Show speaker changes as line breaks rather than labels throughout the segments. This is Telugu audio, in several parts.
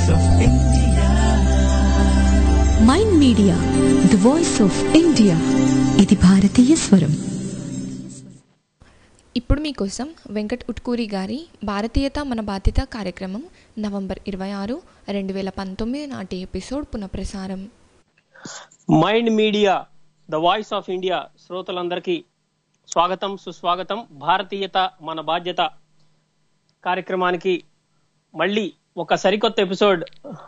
voice of India.
Mind media the voice of India ఇది భారతీయ స్వరం
ఇప్పుడు మీకోసం వెంకట్ ఉట్కూరి గారి భారతీయత మన బాధ్యత కార్యక్రమం నవంబర్ ఇరవై ఆరు రెండు వేల పంతొమ్మిది నాటి ఎపిసోడ్ పునఃప్రసారం
mind media the voice of India శ్రోతలందరికీ స్వాగతం సుస్వాగతం భారతీయత మన బాధ్యత కార్యక్రమానికి మళ్ళీ ఒక సరికొత్త ఎపిసోడ్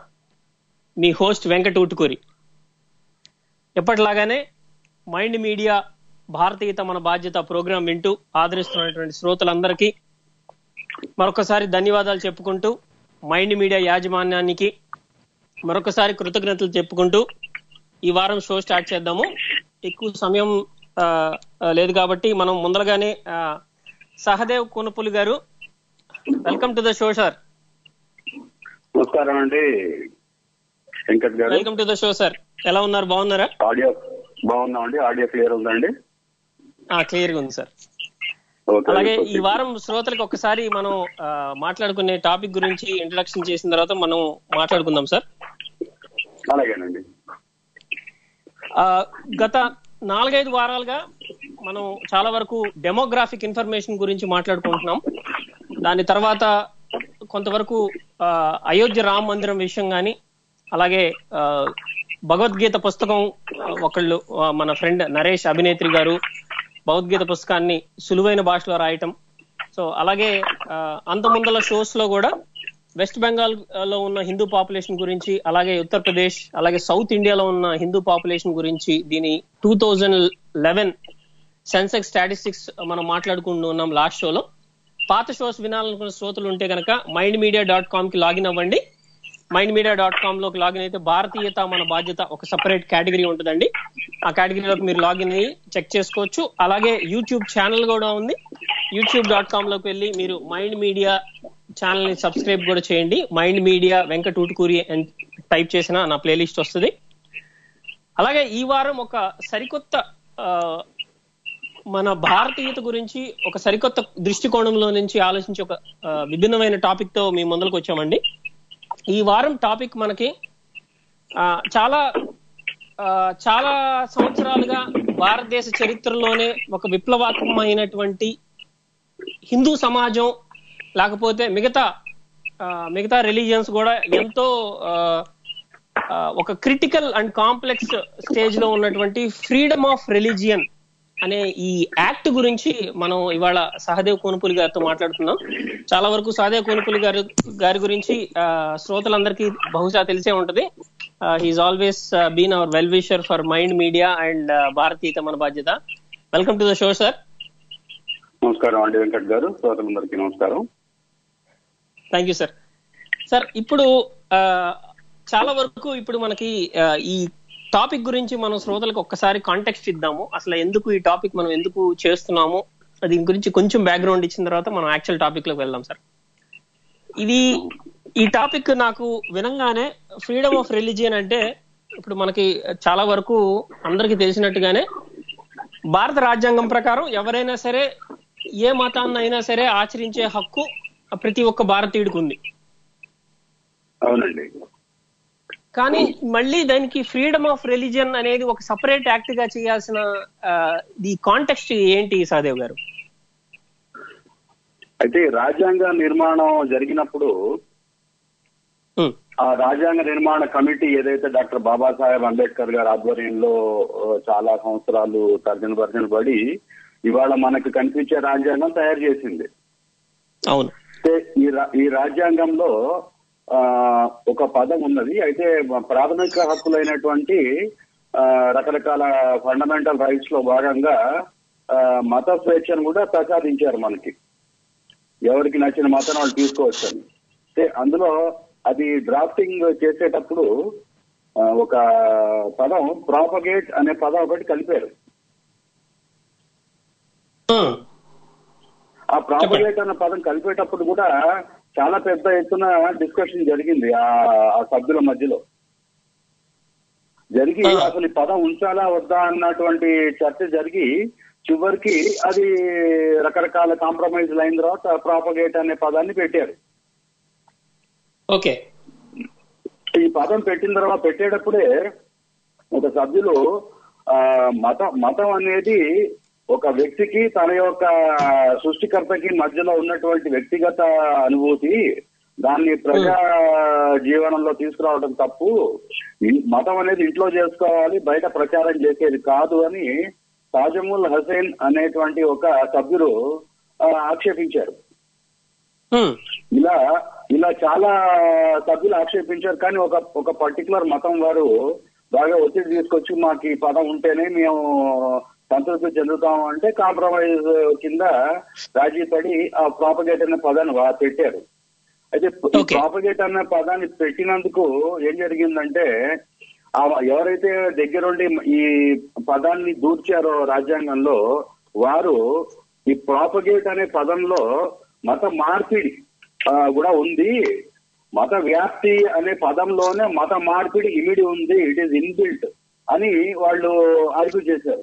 మీ హోస్ట్ వెంకట ఉట్టుకూరి ఎప్పటిలాగానే మైండ్ మీడియా భారతీయత మన బాధ్యత ప్రోగ్రాం వింటూ ఆదరిస్తున్నటువంటి శ్రోతలందరికీ మరొకసారి ధన్యవాదాలు చెప్పుకుంటూ మైండ్ మీడియా యాజమాన్యానికి మరొకసారి కృతజ్ఞతలు చెప్పుకుంటూ ఈ వారం షో స్టార్ట్ చేద్దాము ఎక్కువ సమయం ఆ, ఆ, లేదు కాబట్టి మనం ముందరగానే ఆ, సహదేవ్ కొనుపులు గారు welcome to the show sir
నమస్కారం అండి వెంకట్ గారు
welcome to the show sir ఎలా ఉన్నారు బాగున్నారా
ఆడియో బాగున్నామండి ఆడియో క్లియర్ ఉందండి
క్లియర్ గా ఉంది సార్
ఓకే
అలాగే ఈ వారం శ్రోతలకు ఒకసారి మనం ఆ, మాట్లాడుకునే టాపిక్ గురించి ఇంట్రడక్షన్ చేసిన తర్వాత మనం మాట్లాడుకుందాం సార్
అలాగేనండి
ఆ, గత నాలుగైదు వారాలుగా మనం చాలా వరకు డెమోగ్రాఫిక్ ఇన్ఫర్మేషన్ గురించి మాట్లాడుకుంటున్నాం దాని తర్వాత కొంతవరకు ఆ, అయోధ్య రామ మందిరం విషయం కానీ అలాగే ఆ, భగవద్గీత పుస్తకం ఆ, ఒకళ్ళు ఆ, మన ఫ్రెండ్ నరేష్ అభినేత్రి గారు భగవద్గీత పుస్తకాన్ని సులువైన భాషలో రాయటం సో అలాగే ఆ, అంత ముందల షోస్ లో కూడా వెస్ట్ బెంగాల్ ఆ, లో ఉన్న హిందూ పాపులేషన్ గురించి అలాగే ఉత్తరప్రదేశ్ అలాగే సౌత్ ఇండియాలో ఉన్న హిందూ పాపులేషన్ గురించి దీని two thousand eleven census statistics మనం మాట్లాడుకుంటూ ఉన్నాం లాస్ట్ షోలో పాత షోస్ వినాలనుకున్న శ్రోతలు ఉంటే కనుక మైండ్ మీడియా డాట్ కామ్ కి లాగిన్ అవ్వండి మైండ్ మీడియా డాట్ కామ్ లోకి లాగిన్ అయితే భారతీయత మన బాధ్యత ఒక సపరేట్ కేటగిరీ ఉంటుందండి ఆ కేటగిరీలోకి మీరు లాగిన్ అయ్యి చెక్ చేసుకోవచ్చు అలాగే యూట్యూబ్ ఛానల్ కూడా ఉంది యూట్యూబ్ డాట్ కామ్ లోకి వెళ్ళి మీరు మైండ్ మీడియా ఛానల్ ని సబ్స్క్రైబ్ కూడా చేయండి మైండ్ మీడియా వెంకట్ ఊటుకూరి అని టైప్ చేసిన నా ప్లేలిస్ట్ వస్తుంది అలాగే ఈ వారం ఒక సరికొత్త ఆ, మన భారతీయత గురించి ఒక సరికొత్త దృష్టికోణంలో నుంచి ఆలోచించి ఒక ఆ, విభిన్నమైన టాపిక్ తో మీ ముందరకు వచ్చామండి ఈ వారం టాపిక్ మనకి ఆ, చాలా ఆ, చాలా సంవత్సరాలుగా భారతదేశ చరిత్రలోనే ఒక విప్లవాత్మకమైనటువంటి హిందూ సమాజం లేకపోతే మిగతా ఆ, మిగతా రిలీజియన్స్ కూడా ఎంతో ఆ, ఆ, ఒక క్రిటికల్ అండ్ కాంప్లెక్స్ స్టేజ్ లో ఉన్నటువంటి ఫ్రీడమ్ ఆఫ్ రిలీజియన్ అనే ఈ యాక్ట్ గురించి మనం ఇవాళ సహదేవ్ కోనుపులి గారితో మాట్లాడుతున్నాం చాలా వరకు సహదేవ్ కోనుపులి గారి గారి గురించి ఆ, శ్రోతలందరికీ బహుశా తెలిసే ఉంటది he's always been our well wisher for mind media and భారతీయత మన బాధ్యత welcome to the show sir
నమస్కారం అండి వెంకట్ గారు శ్రోతలందరికీ నమస్కారం
థ్యాంక్ యూ సార్ సార్ ఇప్పుడు ఆ, చాలా వరకు ఇప్పుడు మనకి ఆ, ఈ టాపిక్ గురించి మనం శ్రోతలకు ఒక్కసారి కాంటెక్స్ట్ ఇద్దాము అసలు ఎందుకు ఈ టాపిక్ మనం ఎందుకు చేస్తున్నాము దీని గురించి కొంచెం బ్యాక్గ్రౌండ్ ఇచ్చిన తర్వాత మనం యాక్చువల్ టాపిక్ లోకి వెళ్దాం సార్ ఇది ఈ టాపిక్ నాకు వినంగానే ఫ్రీడమ్ ఆఫ్ రిలీజియన్ అంటే ఇప్పుడు మనకి చాలా వరకు అందరికీ తెలిసినట్టుగానే భారత రాజ్యాంగం ప్రకారం ఎవరైనా సరే ఏ మతాన్ని అయినా సరే ఆచరించే హక్కు ప్రతి ఒక్క భారతీయుడికి ఉంది
అవునండి
కానీ మళ్ళీ దానికి ఫ్రీడమ్ ఆఫ్ రిలీజియన్ అనేది ఒక సపరేట్ యాక్ట్ గా చేయాల్సిన ఆ, ది కాంటెక్స్ట్ ఏంటి సహదేవ్ గారు
అయితే ఈ రాజ్యాంగ నిర్మాణం జరిగినప్పుడు
ఉమ్,
ఆ రాజ్యాంగ నిర్మాణ కమిటీ ఏదైతే డాక్టర్ బాబాసాహెబ్ అంబేద్కర్ గారి ఆధ్వర్యంలో ఆ, చాలా సంవత్సరాలు తర్జన భర్జన పడి ఇవాళ మనకు కనిపించే రాజ్యాంగం తయారు చేసింది
అవును
అయితే ఈ రా- ఈ రాజ్యాంగంలో ఆ, ఒక పదం ఉన్నది అయితే ప్రాథమిక హక్కులైనటువంటి ఆ, రకరకాల ఫండమెంటల్ రైట్స్ లో భాగంగా ఆ, మత స్వేచ్ఛను కూడా ప్రసాదించారు మనకి ఎవరికి నచ్చిన మతం వాళ్ళు తీసుకోవచ్చు అని అయితే అందులో అది డ్రాఫ్టింగ్ చేసేటప్పుడు ఆ, ఒక పదం ప్రాపగేట్ అనే పదం ఒకటి కలిపారు
ఉమ్,
ఆ ప్రాపగేట్ అన్న పదం కలిపేటప్పుడు కూడా చాలా పెద్ద ఎత్తున డిస్కషన్ జరిగింది ఆ ఆ సభ్యుల మధ్యలో జరిగి
ఆ.
అసలు ఈ పదం ఉంచాలా వద్దా అన్నటువంటి చర్చ జరిగి చివరికి అది రకరకాల కాంప్రమైజ్ అయిన తర్వాత ప్రాపగేట్ అనే పదాన్ని పెట్టారు
ఓకే
ఈ పదం పెట్టిన తర్వాత పెట్టేటప్పుడే ఒక సభ్యులు ఆ మత మతం అనేది ఒక వ్యక్తికి తన యొక్క సృష్టికర్తకి మధ్యలో ఉన్నటువంటి వ్యక్తిగత అనుభూతి దాన్ని ప్రజా జీవనంలో తీసుకురావడం తప్పు ఇన్- మతం అనేది ఇంట్లో చేసుకోవాలి బయట ప్రచారం చేసేది కాదు అని తాజముల్ హసైన్ అనేటువంటి ఒక సభ్యులు ఆ, ఆక్షేపించారు
హ్మ్.
ఇలా ఇలా చాలా సభ్యులు ఆక్షేపించారు కానీ ఒక ఒక పర్టికులర్ మతం వారు బాగా ఒత్తిడి తీసుకొచ్చి మాకు ఈ పదం ఉంటేనే మేము సంతృప్తి చెందుతాము అంటే కాంప్రమైజ్ కింద రాజీ పడి ఆ ప్రాపగేట్ అనే పదాన్ని వా- పెట్టారు అయితే
Okay.
ప్రాపగేట్ అనే పదాన్ని పెట్టినందుకు ఏం జరిగిందంటే ఆ ఎవరైతే దగ్గరుండి ఈ పదాన్ని దూర్చారో రాజ్యాంగంలో వారు ఈ ప్రాపగేట్ అనే పదంలో మత మార్పిడి ఆ, కూడా ఉంది మత వ్యాప్తి అనే పదంలోనే మత మార్పిడి ఇమిడి ఉంది ఇట్ ఈస్ ఇన్బిల్ట్ అని వాళ్ళు ఆర్గ్యూ చేశారు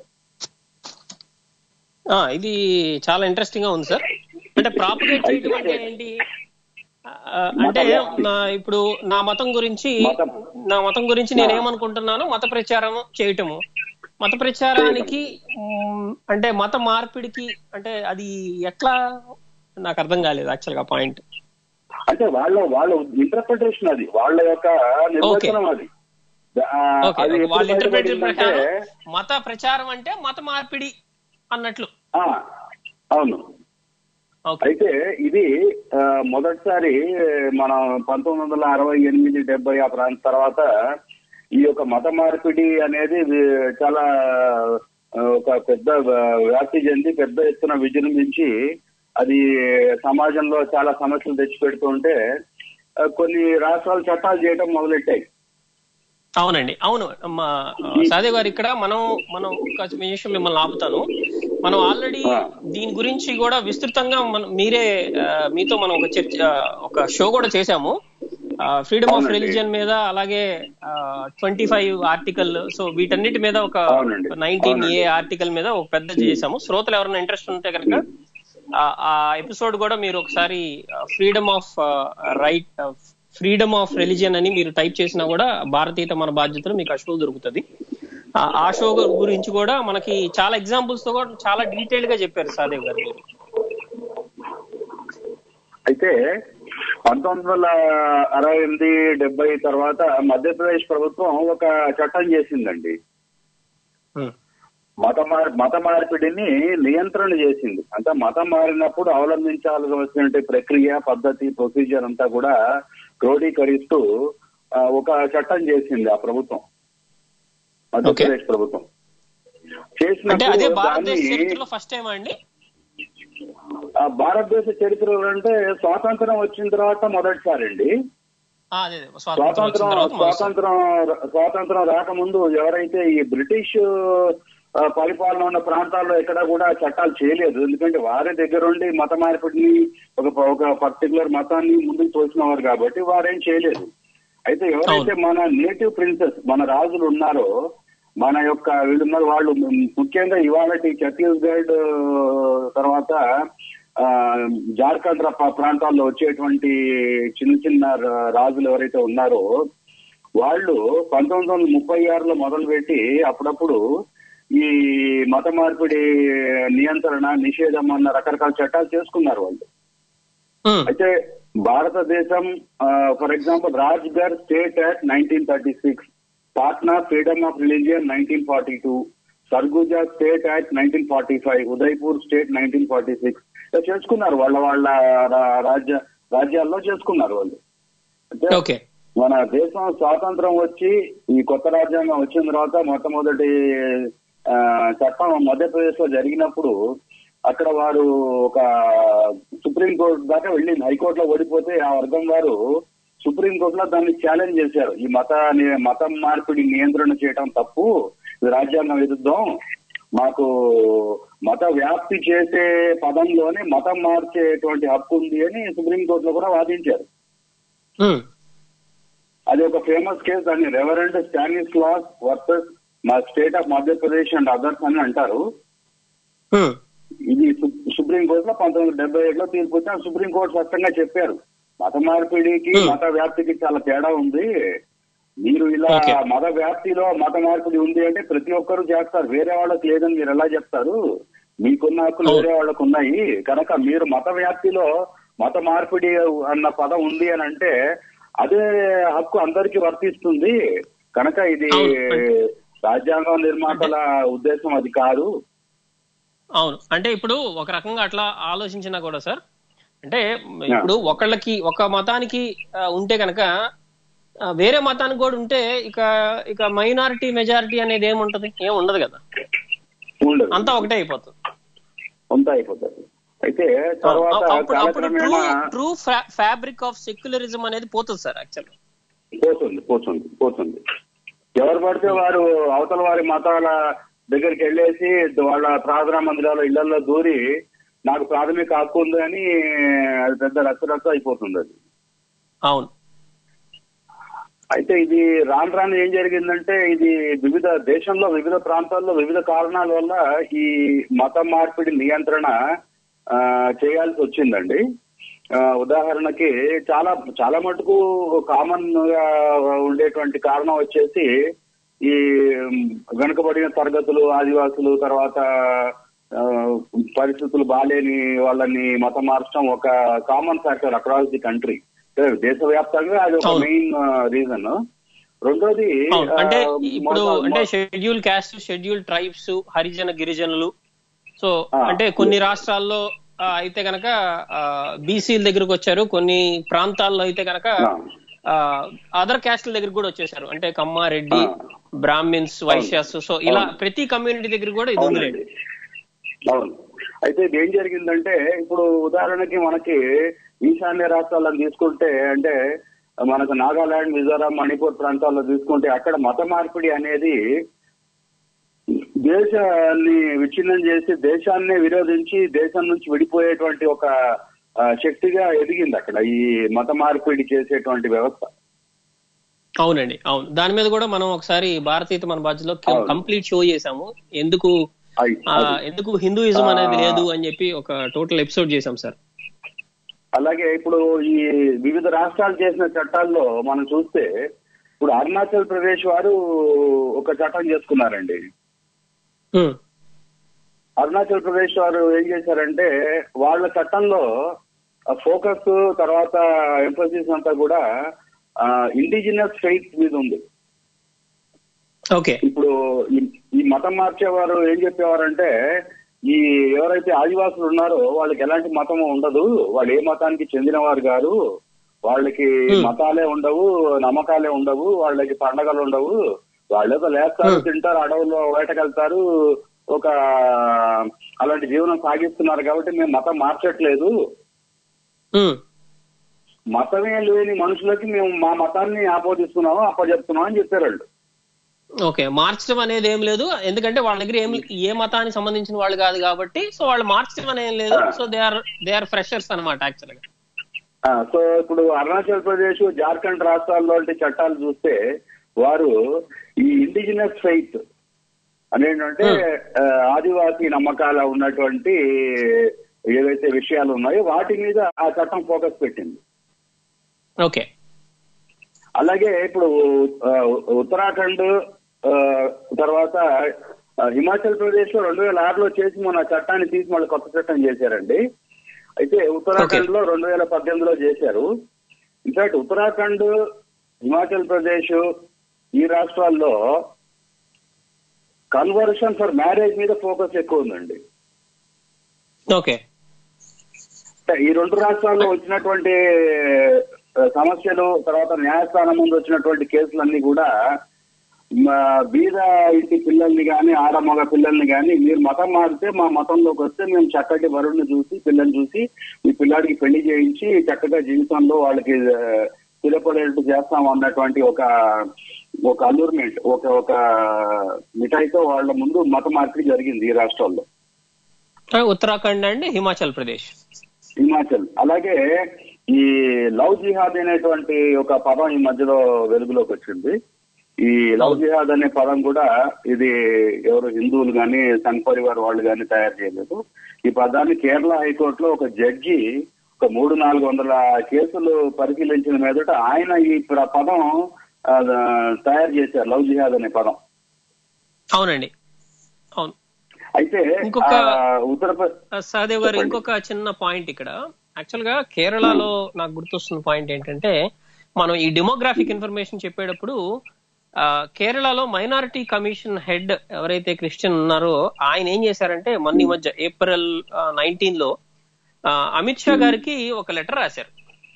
ఆ, ఇది చాలా ఇంట్రెస్టింగ్ గా ఉంది సార్ అంటే ప్రాపగేట్ చేయడం అంటే ఏంటి ఆ, అంటే నా ఇప్పుడు నా మతం గురించి
మతం.
నా మతం గురించి నేను ఏమనుకుంటున్నాను మత ప్రచారం చేయటము మత ప్రచారానికి మ్, అంటే మత మార్పిడికి అంటే అది ఎట్లా నాకు అర్థం కాలేదు యాక్చువల్ గా పాయింట్
అంటే వాళ్ళ వాళ్ళ ఇంటర్ప్రిటేషన్ అది వాళ్ళ యొక్క నిర్వచనం అది ఆ,
ఓకే
అది ఎప్పుడు
వాళ్ళ ఇంటర్ప్రిటేషన్
బయటపడిందంటే,
ప్రకారం మత ప్రచారం అంటే మత మార్పిడి అన్నట్లు
ఆ, అవును
ఓకే
అయితే ఇది ఆ, మొదటిసారి మన పంతొమ్మిది వందల అరవై ఎనిమిది డెబ్బై ఆ ప్రాంత తర్వాత ఈ యొక్క మత మార్పిడి అనేది వి- చాలా ఆ, ఒక పెద్ద వ్య- వ్యాప్తి చెంది పెద్ద ఎత్తున విజృంభించి అది సమాజంలో చాలా సమస్యలు తెచ్చిపెడుతుంటే ఆ, కొన్ని రాష్ట్రాలు చట్టాలు చేయడం మొదలెట్టాయి
అవునండి అవును మా సాదే గారు ఇక్కడ మనం మనం ఒక నిమిషం మిమ్మల్ని ఆపుతాను మనం ఆల్రెడీ
ఆ.
దీని గురించి కూడా విస్తృతంగా మనం మీరే ఆ, మీతో మనం ఒక చర్చ ఆ, ఒక షో కూడా చేశాము ఫ్రీడమ్ ఆఫ్
అవునండి.
రిలీజియన్ మీద అలాగే ట్వంటీ ఫైవ్ ఆర్టికల్ సో వీటన్నిటి మీద ఒక
అవునండి.
నైన్టీన్ ఏ
అవునండి.
ఆర్టికల్ మీద ఒక పెద్ద చేశాము శ్రోతలు ఎవరైనా ఇంట్రెస్ట్ ఉంటే కనుక ఆ ఎపిసోడ్ కూడా మీరు ఒకసారి freedom of right freedom of religion అని మీరు టైప్ చేసినా కూడా భారతీయత మన బాధ్యతలు మీకు ఆ షో దొరుకుతుంది ఆ- ఆ షో గురించి కూడా మనకి చాలా ఎగ్జాంపుల్స్ తో కూడా చాలా డీటెయిల్ గా చెప్పారు సాదేవ్ గారు మీరు
అయితే పంతొమ్మిది వందల అరవై ఎనిమిది డెబ్బై తర్వాత మధ్యప్రదేశ్ ప్రభుత్వం ఒక చట్టం చేసిందండి
ఉమ్,
మత మార్ మత మార్పిడిని నియంత్రణ చేసింది అంటే మతం మారినప్పుడు అవలంబించాల్సిన ప్రక్రియ పద్ధతి ప్రొసీజర్ అంతా కూడా క్రోడీకరిస్తూ ఆ, ఒక చట్టం చేసింది ఆ ప్రభుత్వం మధ్యప్రదేశ్ ప్రభుత్వం
అంటే అదే
చేసినప్పుడు
భారతదేశ
దాన్ని
చరిత్రలో ఫస్ట్ టైం అండి
ఆ భారతదేశ చరిత్ర అంటే స్వాతంత్రం వచ్చిన తర్వాత మొదటిసారి అండి
ఆ, అదే అదే, స్వాతంత్రం వచ్చిన
స్వాతంత్రం
తర్వాత మొదటిసారి.
స్వాతంత్రం స్వాతంత్రం రాకముందు ఎవరైతే ఈ బ్రిటిష్ ఆ, పరిపాలన ఉన్న ప్రాంతాల్లో ఎక్కడ కూడా చట్టాలు చేయలేదు ఎందుకంటే వారి దగ్గరుండి మత మార్పిడిని ఒక ఒక పర్టికులర్ మతాన్ని ముందుకు తోసినవారు కాబట్టి వారేం చేయలేదు అయితే ఎవరైతే మన నేటివ్ ప్రిన్సెస్ మన రాజులు ఉన్నారో మన యొక్క వీళ్ళున్నారు వాళ్ళు ముఖ్యంగా ఇవాళ ఛత్తీస్గఢ్ తర్వాత ఆ, జార్ఖండ్ రా- ప్రాంతాల్లో వచ్చేటువంటి చిన్న చిన్న రా- రాజులు ఎవరైతే ఉన్నారో వాళ్ళు పంతొమ్మిది వందల ముప్పై ఆరులో మొదలుపెట్టి అప్పుడప్పుడు ఈ మత మార్పిడి నియంత్రణ నిషేధం అన్న రకరకాల చట్టాలు చేసుకున్నారు వాళ్ళు
ఉమ్,
అయితే భారతదేశం for example Rajgarh state act nineteen thirty six Patna freedom of religion nineteen forty two Surguja state act nineteen forty five Udaipur state nineteen forty six ఇలా చేసుకున్నారు వాళ్ళ వాళ్ళ రా- రాజ్య రాజ్యాల్లో చేసుకున్నారు వాళ్ళు అయితే
ఓకే
మన దేశం స్వాతంత్రం వచ్చి ఈ కొత్త రాజ్యాంగం వచ్చిన తర్వాత మొట్టమొదటి ఆ, చట్టం మధ్యప్రదేశ్ లో జరిగినప్పుడు అక్కడ వారు ఒక సుప్రీం కోర్టు దాకా వెళ్ళింది హైకోర్టులో ఓడిపోతే ఆ వర్గం వారు సుప్రీం కోర్టులో దాన్ని ఛాలెంజ్ చేశారు ఈ మత మతం మార్పిడి నియంత్రణ చేయడం తప్పు ఇది రాజ్యాంగ విరుద్ధం మాకు మత వ్యాప్తి చేసే పదంలోనే మతం మార్చేటువంటి హక్కు ఉంది అని సుప్రీం కోర్టులో కూడా వాదించారు
ఉమ్,
అది ఒక ఫేమస్ కేసు దాన్ని రెవరెంట్ స్టానిస్ లాస్ వర్సెస్ మా state of Madhya Pradesh and others అని అంటారు
ఉమ్,
ఇది సు- సుప్రీం కోర్టులో పంతొమ్మిది వందల డెబ్బై ఏడులో తీర్పు వచ్చిన సుప్రీం కోర్టు స్పష్టంగా చెప్పారు మత మార్పిడికి
Hmm.
మత వ్యాప్తికి చాలా తేడా ఉంది మీరు ఇలా
Okay.
మత వ్యాప్తిలో మత మార్పిడి ఉంది అంటే ప్రతి ఒక్కరు చేస్తారు వేరే వాళ్ళకి లేదని మీరు ఎలా చెప్తారు మీకున్న హక్కులు
అవును.
వేరే వాళ్ళకు ఉన్నాయి కనుక మీరు మత వ్యాప్తిలో మత మార్పిడి అన్న పదం ఉంది అని అంటే అదే హక్కు అందరికీ వర్తిస్తుంది కనుక ఇది
అవును.
రాజ్యాంగం నిర్మాతల ఉద్దేశం అది కాదు
అవును అంటే ఇప్పుడు ఒక రకంగా అట్లా ఆలోచించినా కూడా సార్ అంటే ఇప్పుడు ఒకళ్ళకి ఒక మతానికి ఆ, ఉంటే కనుక ఆ, వేరే మతానికి కూడా ఉంటే ఇక ఇక మైనారిటీ మెజారిటీ అనేది ఏముంటది ఏం ఉండదు కదా
ఉండదు
అంతా ఒకటే అయిపోతుంది
అంతా అయిపోతుంది అయితే తర్వాత
అప్పుడు అప్పుడు ట్రూ
కాలక్రమేణా
ట్రూ ఫ్యాబ్రిక్ ఆఫ్ సెక్యులరిజం అనేది పోతుంది సార్ యాక్చువల్
పోతుంది పోతుంది పోతుంది ఎవరు పడితే వారు అవతల వారి మతాల దగ్గరికి వెళ్ళేసి వాళ్ళ ప్రార్థనా మందిరాల ఇళ్లలో దూరి నాకు ప్రాథమిక హక్కు ఉంది అని అది పెద్ద రచ్చరచ్చ అయిపోతుంది అది
అవును
అయితే ఇది రాను రాను ఏం జరిగిందంటే ఇది వివిధ దేశంలో వివిధ ప్రాంతాల్లో వివిధ కారణాల వల్ల ఈ మత మార్పిడి నియంత్రణ ఆ, చేయాల్సి వచ్చిందండి ఆ, ఉదాహరణకి చాలా చాలా మటుకు కామన్ గా ఉండేటువంటి కారణం వచ్చేసి ఈ వెనుకబడిన తరగతులు ఆదివాసులు తర్వాత ఆ, పరిస్థితులు బాలేని వాళ్ళని మతం మార్చడం ఒక common factor across the country దేశవ్యాప్తంగా అది ఒక
అవును.
మెయిన్ రీజన్ రెండోది
అవును అంటే
ఆ,
ఇప్పుడు
మొద-
అంటే షెడ్యూల్ క్యాస్ట్ షెడ్యూల్ ట్రైబ్స్ హరిజన గిరిజనులు సో
ఆ,
అంటే కొన్ని రాష్ట్రాల్లో ఆ, అయితే కనుక బీసీల దగ్గరకు వచ్చారు కొన్ని ప్రాంతాల్లో అయితే కనుక
ఆ.
అదర్ క్యాస్ట్ల దగ్గర కూడా వచ్చేసారు అంటే కమ్మారెడ్డి
ఆ.
బ్రాహ్మిన్స్ వైశ్యాస్ సో ఇలా
అవును.
ప్రతి కమ్యూనిటీ దగ్గర కూడా ఇది ఉందిలేండి
అవునండి అవును అయితే ఇది ఏం జరిగిందంటే ఇప్పుడు ఉదాహరణకి మనకి ఈశాన్య రాష్ట్రాలను తీసుకుంటే అంటే మనకు నాగాలాండ్ మిజోరాం మణిపూర్ ప్రాంతాల్లో తీసుకుంటే అక్కడ మత మార్పిడి అనేది దేశాన్ని విచ్ఛిన్నం చేసి దేశాన్నే విరోధించి దేశం నుంచి విడిపోయేటువంటి ఒక ఆ, శక్తిగా ఎదిగింది అక్కడ ఈ మత మార్పిడి చేసేటువంటి వ్యవస్థ
అవునండి అవును దాని మీద కూడా మనం ఒకసారి భారతీయత మన బాధ్యతలో
అవును.
కంప్లీట్ షో చేసాము ఎందుకు
అయి-
ఆ,
అది.
ఎందుకు హిందూయిజం అనేది
ఆ.
లేదు అని చెప్పి ఒక టోటల్ ఎపిసోడ్ చేసాం సార్
అలాగే ఇప్పుడు ఈ వివిధ రాష్ట్రాలు చేసిన చట్టాల్లో మనం చూస్తే ఇప్పుడు అరుణాచల్ ప్రదేశ్ వారు ఒక చట్టం చేసుకున్నారండి
ఉమ్,
అరుణాచల్ ప్రదేశ్ వారు ఏం చేశారంటే వాళ్ళ చట్టంలో ఫోకస్ తర్వాత ఎంఫోసిస్ అంతా కూడా ఇండిజినస్ ఫెయిత్ మీద ఉంది
ఓకే
ఇప్పుడు ఈ- ఈ మతం మార్చేవారు ఏం చెప్పేవారంటే ఈ ఎవరైతే ఆదివాసులు ఉన్నారో వాళ్ళకి ఎలాంటి మతం ఉండదు వాళ్ళు ఏ మతానికి చెందినవారు గారు వాళ్ళకి
Hmm.
మతాలే ఉండవు నమ్మకాలే ఉండవు వాళ్ళకి పండగలు ఉండవు వాళ్ళేదో లేస్తారు
Hmm.
తింటారు అడవుల్లో వేటకెళ్తారు ఒక అలాంటి జీవనం సాగిస్తున్నారు కాబట్టి మేము మతం మార్చట్లేదు
ఉమ్,
మతమే లేని మనుషులకి మేము మా మతాన్ని ఆపోదిస్తున్నాము అప్పచెప్తున్నాం అని చెప్పారు వాళ్ళు
ఓకే మార్చడం అనేది ఏం లేదు ఎందుకంటే వాళ్ళ దగ్గర ఏం ఏ మతానికి సంబంధించిన వాళ్ళు కాదు కాబట్టి సో వాళ్ళు మార్చడం అనేది ఏం లేదు so they are they are freshers అనమాట యాక్చువల్ గా
ఆ, సో ఇప్పుడు అరుణాచల్ ప్రదేశ్ జార్ఖండ్ రాష్ట్రాల్లో చట్టాలు చూస్తే వారు ఈ ఇండిజినస్ ఫెయిత్ అనేటంటే ఆ, ఆదివాసీ నమ్మకాల ఉన్నటువంటి ఏవైతే విషయాలు ఉన్నాయో వాటి మీద ఆ చట్టం ఫోకస్ పెట్టింది
ఓకే
అలాగే ఇప్పుడు ఆ, ఉత్తరాఖండ్ ఆ, తర్వాత ఆ, హిమాచల్ ప్రదేశ్ లో రెండు వేల ఆరులో చేసి మన చట్టాన్ని తీసి మళ్ళీ కొత్త చట్టం చేశారండి అయితే ఉత్తరాఖండ్ లో రెండు వేల పద్దెనిమిదిలో చేశారు ఇన్ఫాక్ట్ ఉత్తరాఖండ్ హిమాచల్ ప్రదేశ్ ఈ రాష్ట్రాల్లో కన్వర్షన్ ఫర్ మ్యారేజ్ మీద ఫోకస్ ఎక్కువ ఉందండి
ఓకే
ఈ రెండు రాష్ట్రాల్లో వచ్చినటువంటి ఆ, సమస్యలు తర్వాత న్యాయస్థానం ముందు వచ్చినటువంటి కేసులన్నీ కూడా మా బీద ఇంటి పిల్లల్ని కానీ ఆడ మగ పిల్లల్ని కానీ మీరు మతం మారితే మా మతంలోకి వస్తే మేము చక్కటి వరుణ్ణి చూసి పిల్లల్ని చూసి మీ పిల్లాడికి పెళ్లి చేయించి చక్కగా జీవితంలో వాళ్ళకి ఆ, స్థిరపడేట్టు చేస్తాం అన్నటువంటి ఒక ఒక అలూర్మెంట్ ఒక ఒక మిఠాయితో వాళ్ళ ముందు మత మార్పిడి జరిగింది ఈ రాష్ట్రాల్లో
ఉత్తరాఖండ్ అండ్ హిమాచల్ ప్రదేశ్
హిమాచల్ అలాగే ఈ లవ్ జిహాద్ అనేటువంటి ఒక పదం ఈ మధ్యలో వెలుగులోకి వచ్చింది ఈ లవ్ జిహాద్ అనే పదం కూడా ఇది ఎవరు హిందువులు గాని సంఘ్ పరివార్ వాళ్ళు గాని తయారు చేయలేదు ఈ పదాన్ని కేరళ హైకోర్టులో ఒక జడ్జి ఒక మూడు నాలుగు వందల కేసులు పరిశీలించిన మీదట ఆయన ఈ ప్ర- పదం ఆ, తయారు చేశారు లవ్ జిహాద్ అనే పదం
అవునండి అవును
అయితే
ఇంకొక-
ఉత్తరప్రదేశ్
ఆ, సహదేవ్ గారు
చెప్పండి.
ఇంకొక చిన్న పాయింట్ ఇక్కడ యాక్చువల్ గా కేరళలో నాకు గుర్తొస్తున్న పాయింట్ ఏంటంటే మనం ఈ డెమోగ్రాఫిక్ ఇన్ఫర్మేషన్ చెప్పేటప్పుడు ఆ, కేరళలో మైనారిటీ కమిషన్ హెడ్ ఎవరైతే క్రిస్టియన్ ఉన్నారో ఆయన ఏం చేశారంటే మొన్న ఈ మధ్య ఏప్రిల్ నైన్టీన్ లో ఆ, అమిత్ షా గారికి ఒక లెటర్ రాశారు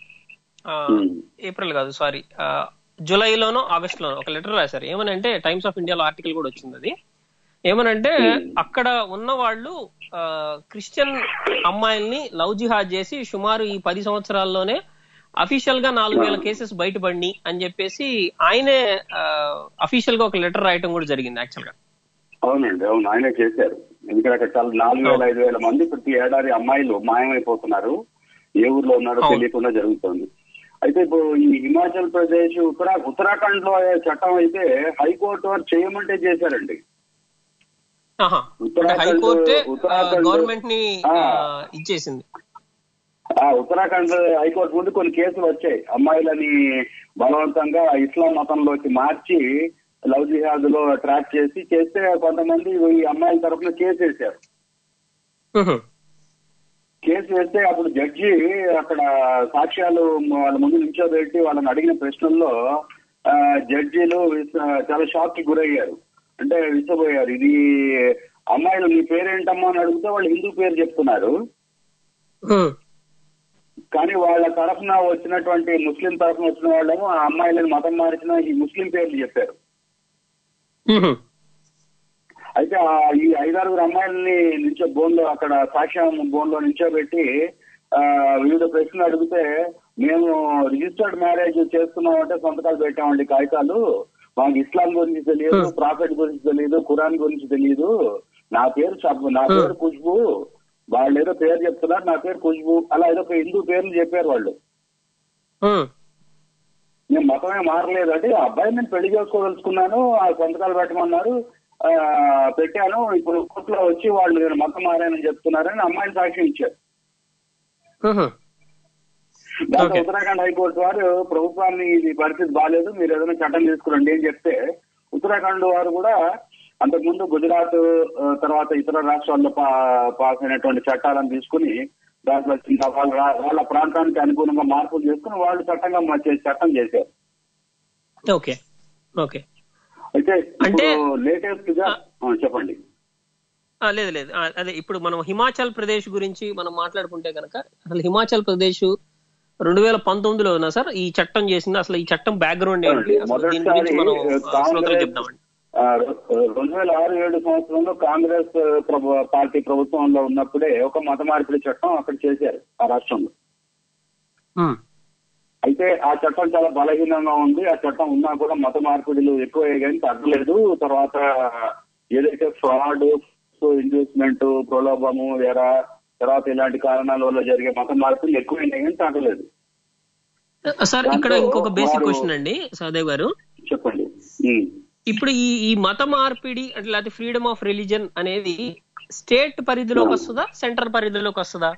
ఆ,
Hmm.
ఏప్రిల్ కాదు సారీ జూలైలోనో ఆగస్ట్ లోనో ఒక లెటర్ రాశారు ఏమనంటే టైమ్స్ ఆఫ్ ఇండియాలో ఆర్టికల్ కూడా వచ్చింది అది ఏమనంటే అక్కడ ఉన్న వాళ్ళు ఆ, క్రిస్టియన్ అమ్మాయిల్ని లవ్ జిహాద్ చేసి సుమారు ఈ పది సంవత్సరాల్లోనే అఫీషియల్ గా నాలుగు వేల కేసెస్ బయటపడి అని చెప్పేసి ఆయనే అఫీషియల్ గా ఒక లెటర్ రాయటం కూడా జరిగింది యాక్చువల్ గా
అవునండి అవును ఆయనే చేశారు ఎందుకంటే అక్కడ చాలా నాలుగు వేల ఐదు వేల మంది ప్రతి ఏడాది అమ్మాయిలు మాయమైపోతున్నారు ఏ ఊర్లో ఉన్నారో
అవును.
తెలియకుండా జరుగుతుంది అయితే ఇప్పుడు ఈ హిమాచల్ ప్రదేశ్ ఉత్తరా ఉత్తరాఖండ్ లో చట్టం అయితే హైకోర్టు వారు చేయమంటే చేశారండి
ఆహా. అంటే
ఉత్తరాఖండ్-
హైకోర్టే
ఉత్తరాఖండ్-
గవర్నమెంట్ ని
ఆ.
ఆ, ఇచ్చేసింది
ఆ ఉత్తరాఖండ్ హైకోర్టు ముందు కొన్ని కేసులు వచ్చాయి అమ్మాయిలని బలవంతంగా ఇస్లాం మతంలోకి మార్చి లవ్ జిహాద్ లో ట్రాక్ చేసి చేస్తే కొంతమంది ఈ అమ్మాయిల తరఫున కేసు వేశారు
ఉహు.
కేసు వేస్తే అప్పుడు జడ్జి అక్కడ సాక్ష్యాలు వాళ్ళ ముందు నిల్చోబెట్టి వాళ్ళని అడిగిన ప్రశ్నల్లో ఆ, జడ్జీలు విస్- చాలా షాక్ కి గురయ్యారు అంటే విసిపోయారు ఇది అమ్మాయిలు నీ పేరేంటమ్మా అని అడిగితే వాళ్ళు హిందూ పేరు చెప్తున్నారు
ఉహు.
కానీ వాళ్ళ తరఫున వచ్చినటువంటి ముస్లిం తరఫున వచ్చిన వాళ్ళేమో ఆ అమ్మాయిలను మతం మార్చిన ఈ ముస్లిం పేర్లు చెప్పారు
ఉహు.
అయితే ఆ ఈ ఐదారుగురు అమ్మాయిలని నిల్చో బోన్ లో అక్కడ సాక్ష్యం బోన్ లో నిల్చోబెట్టి ఆ, వివిధ ప్రశ్నలు అడిగితే మేము రిజిస్టర్డ్ మ్యారేజ్ చేస్తున్నామంటే సంతకాలు పెట్టామండి కాగితాలు మాకు ఇస్లాం గురించి తెలియదు
Hmm.
ప్రాఫిట్ గురించి తెలియదు ఖురాన్ గురించి తెలియదు నా పేరు షబ్- నా పేరు ఖుష్బు వాళ్ళు ఏదో పేరు చెప్తున్నారు నా పేరు ఖుష్బు అలా ఏదో ఒక హిందూ పేర్లు చెప్పారు వాళ్ళు
ఉహు.
నేను మతమే మారలేదు అంటే ఆ అబ్బాయిని నేను పెళ్లి చేసుకోదలుచుకున్నాను ఆ సంతకాలు పెట్టమన్నారు ఆ, పెట్టాను ఇప్పుడు కోర్టులో వచ్చి వాళ్ళు నేను మతం మారానని చెప్తున్నారని అమ్మాయిని సాక్ష్యం ఇచ్చారు
ఉహు.
దాంతో
Okay.
ఉత్తరాఖండ్ హైకోర్టు వారు ప్రభుత్వాన్ని ఇది పరిస్థితి బాగాలేదు మీరు ఏదైనా చట్టం తీసుకురండి అని చెప్తే ఉత్తరాఖండ్ వారు కూడా అంతకుముందు గుజరాత్ ఆ, తర్వాత ఇతర రాష్ట్రాల్లో పా- పాస్ అయినటువంటి చట్టాలను తీసుకుని దాంట్లో చిన్న వాళ్ళ వాళ్ళ ప్రాంతానికి అనుగుణంగా మార్పులు చేసుకుని వాళ్ళు చట్టంగా మార్చే చట్టం చేశారు
ఓకే ఓకే
అయితే
అంటే-
లేటెస్ట్ గా ఆ, చెప్పండి
ఆ, లేదు లేదు ఆ, అదే ఇప్పుడు మనం హిమాచల్ ప్రదేశ్ గురించి మనం మాట్లాడుకుంటే కనుక అసలు హిమాచల్ ప్రదేశ్ రెండు వేల పంతొమ్మిదిలో ఉన్నా సార్ ఈ చట్టం చేసింది అసలు ఈ చట్టం బ్యాక్గ్రౌండ్ ఏంటి అసలు దీని గురించి మనం ఆ, శ్రోతలకు
కాంగ్రెస్
చెప్దామండి
ఆ, రెండు వేల ఆరు ఏడు సంవత్సరంలో కాంగ్రెస్ ప్రభు పార్టీ ప్రభుత్వంలో ఉన్నప్పుడే ఒక మత మార్పిడి చట్టం అక్కడ చేశారు ఆ రాష్ట్రంలో
ఉమ్.
అయితే ఆ చట్టం చాలా బలహీనంగా ఉంది ఆ చట్టం ఉన్నా కూడా మత మార్పిడిలు ఎక్కువయ్యాయి కానీ తగ్గలేదు తర్వాత ఏదైతే ఫ్రాడ్ ఇండ్యూస్మెంట్ ప్రలోభము వేరా తర్వాత ఇలాంటి కారణాల వల్ల జరిగే మత మార్పులు ఎక్కువైనాయి కానీ తగ్గలేదు
సార్ ఇక్కడ
దాంట్లో
ఇంకొక బేసిక్
వారు-
క్వశ్చన్ అండి సహదేవ్ గారు
చెప్పండి ఉమ్.
ఇప్పుడు ఈ ఈ మత మార్పిడి అంటే లేకపోతే ఫ్రీడమ్ ఆఫ్ రిలీజన్ అనేది స్టేట్ పరిధిలోకి వస్తుందా సెంట్రల్ పరిధిలోకి వస్తుందా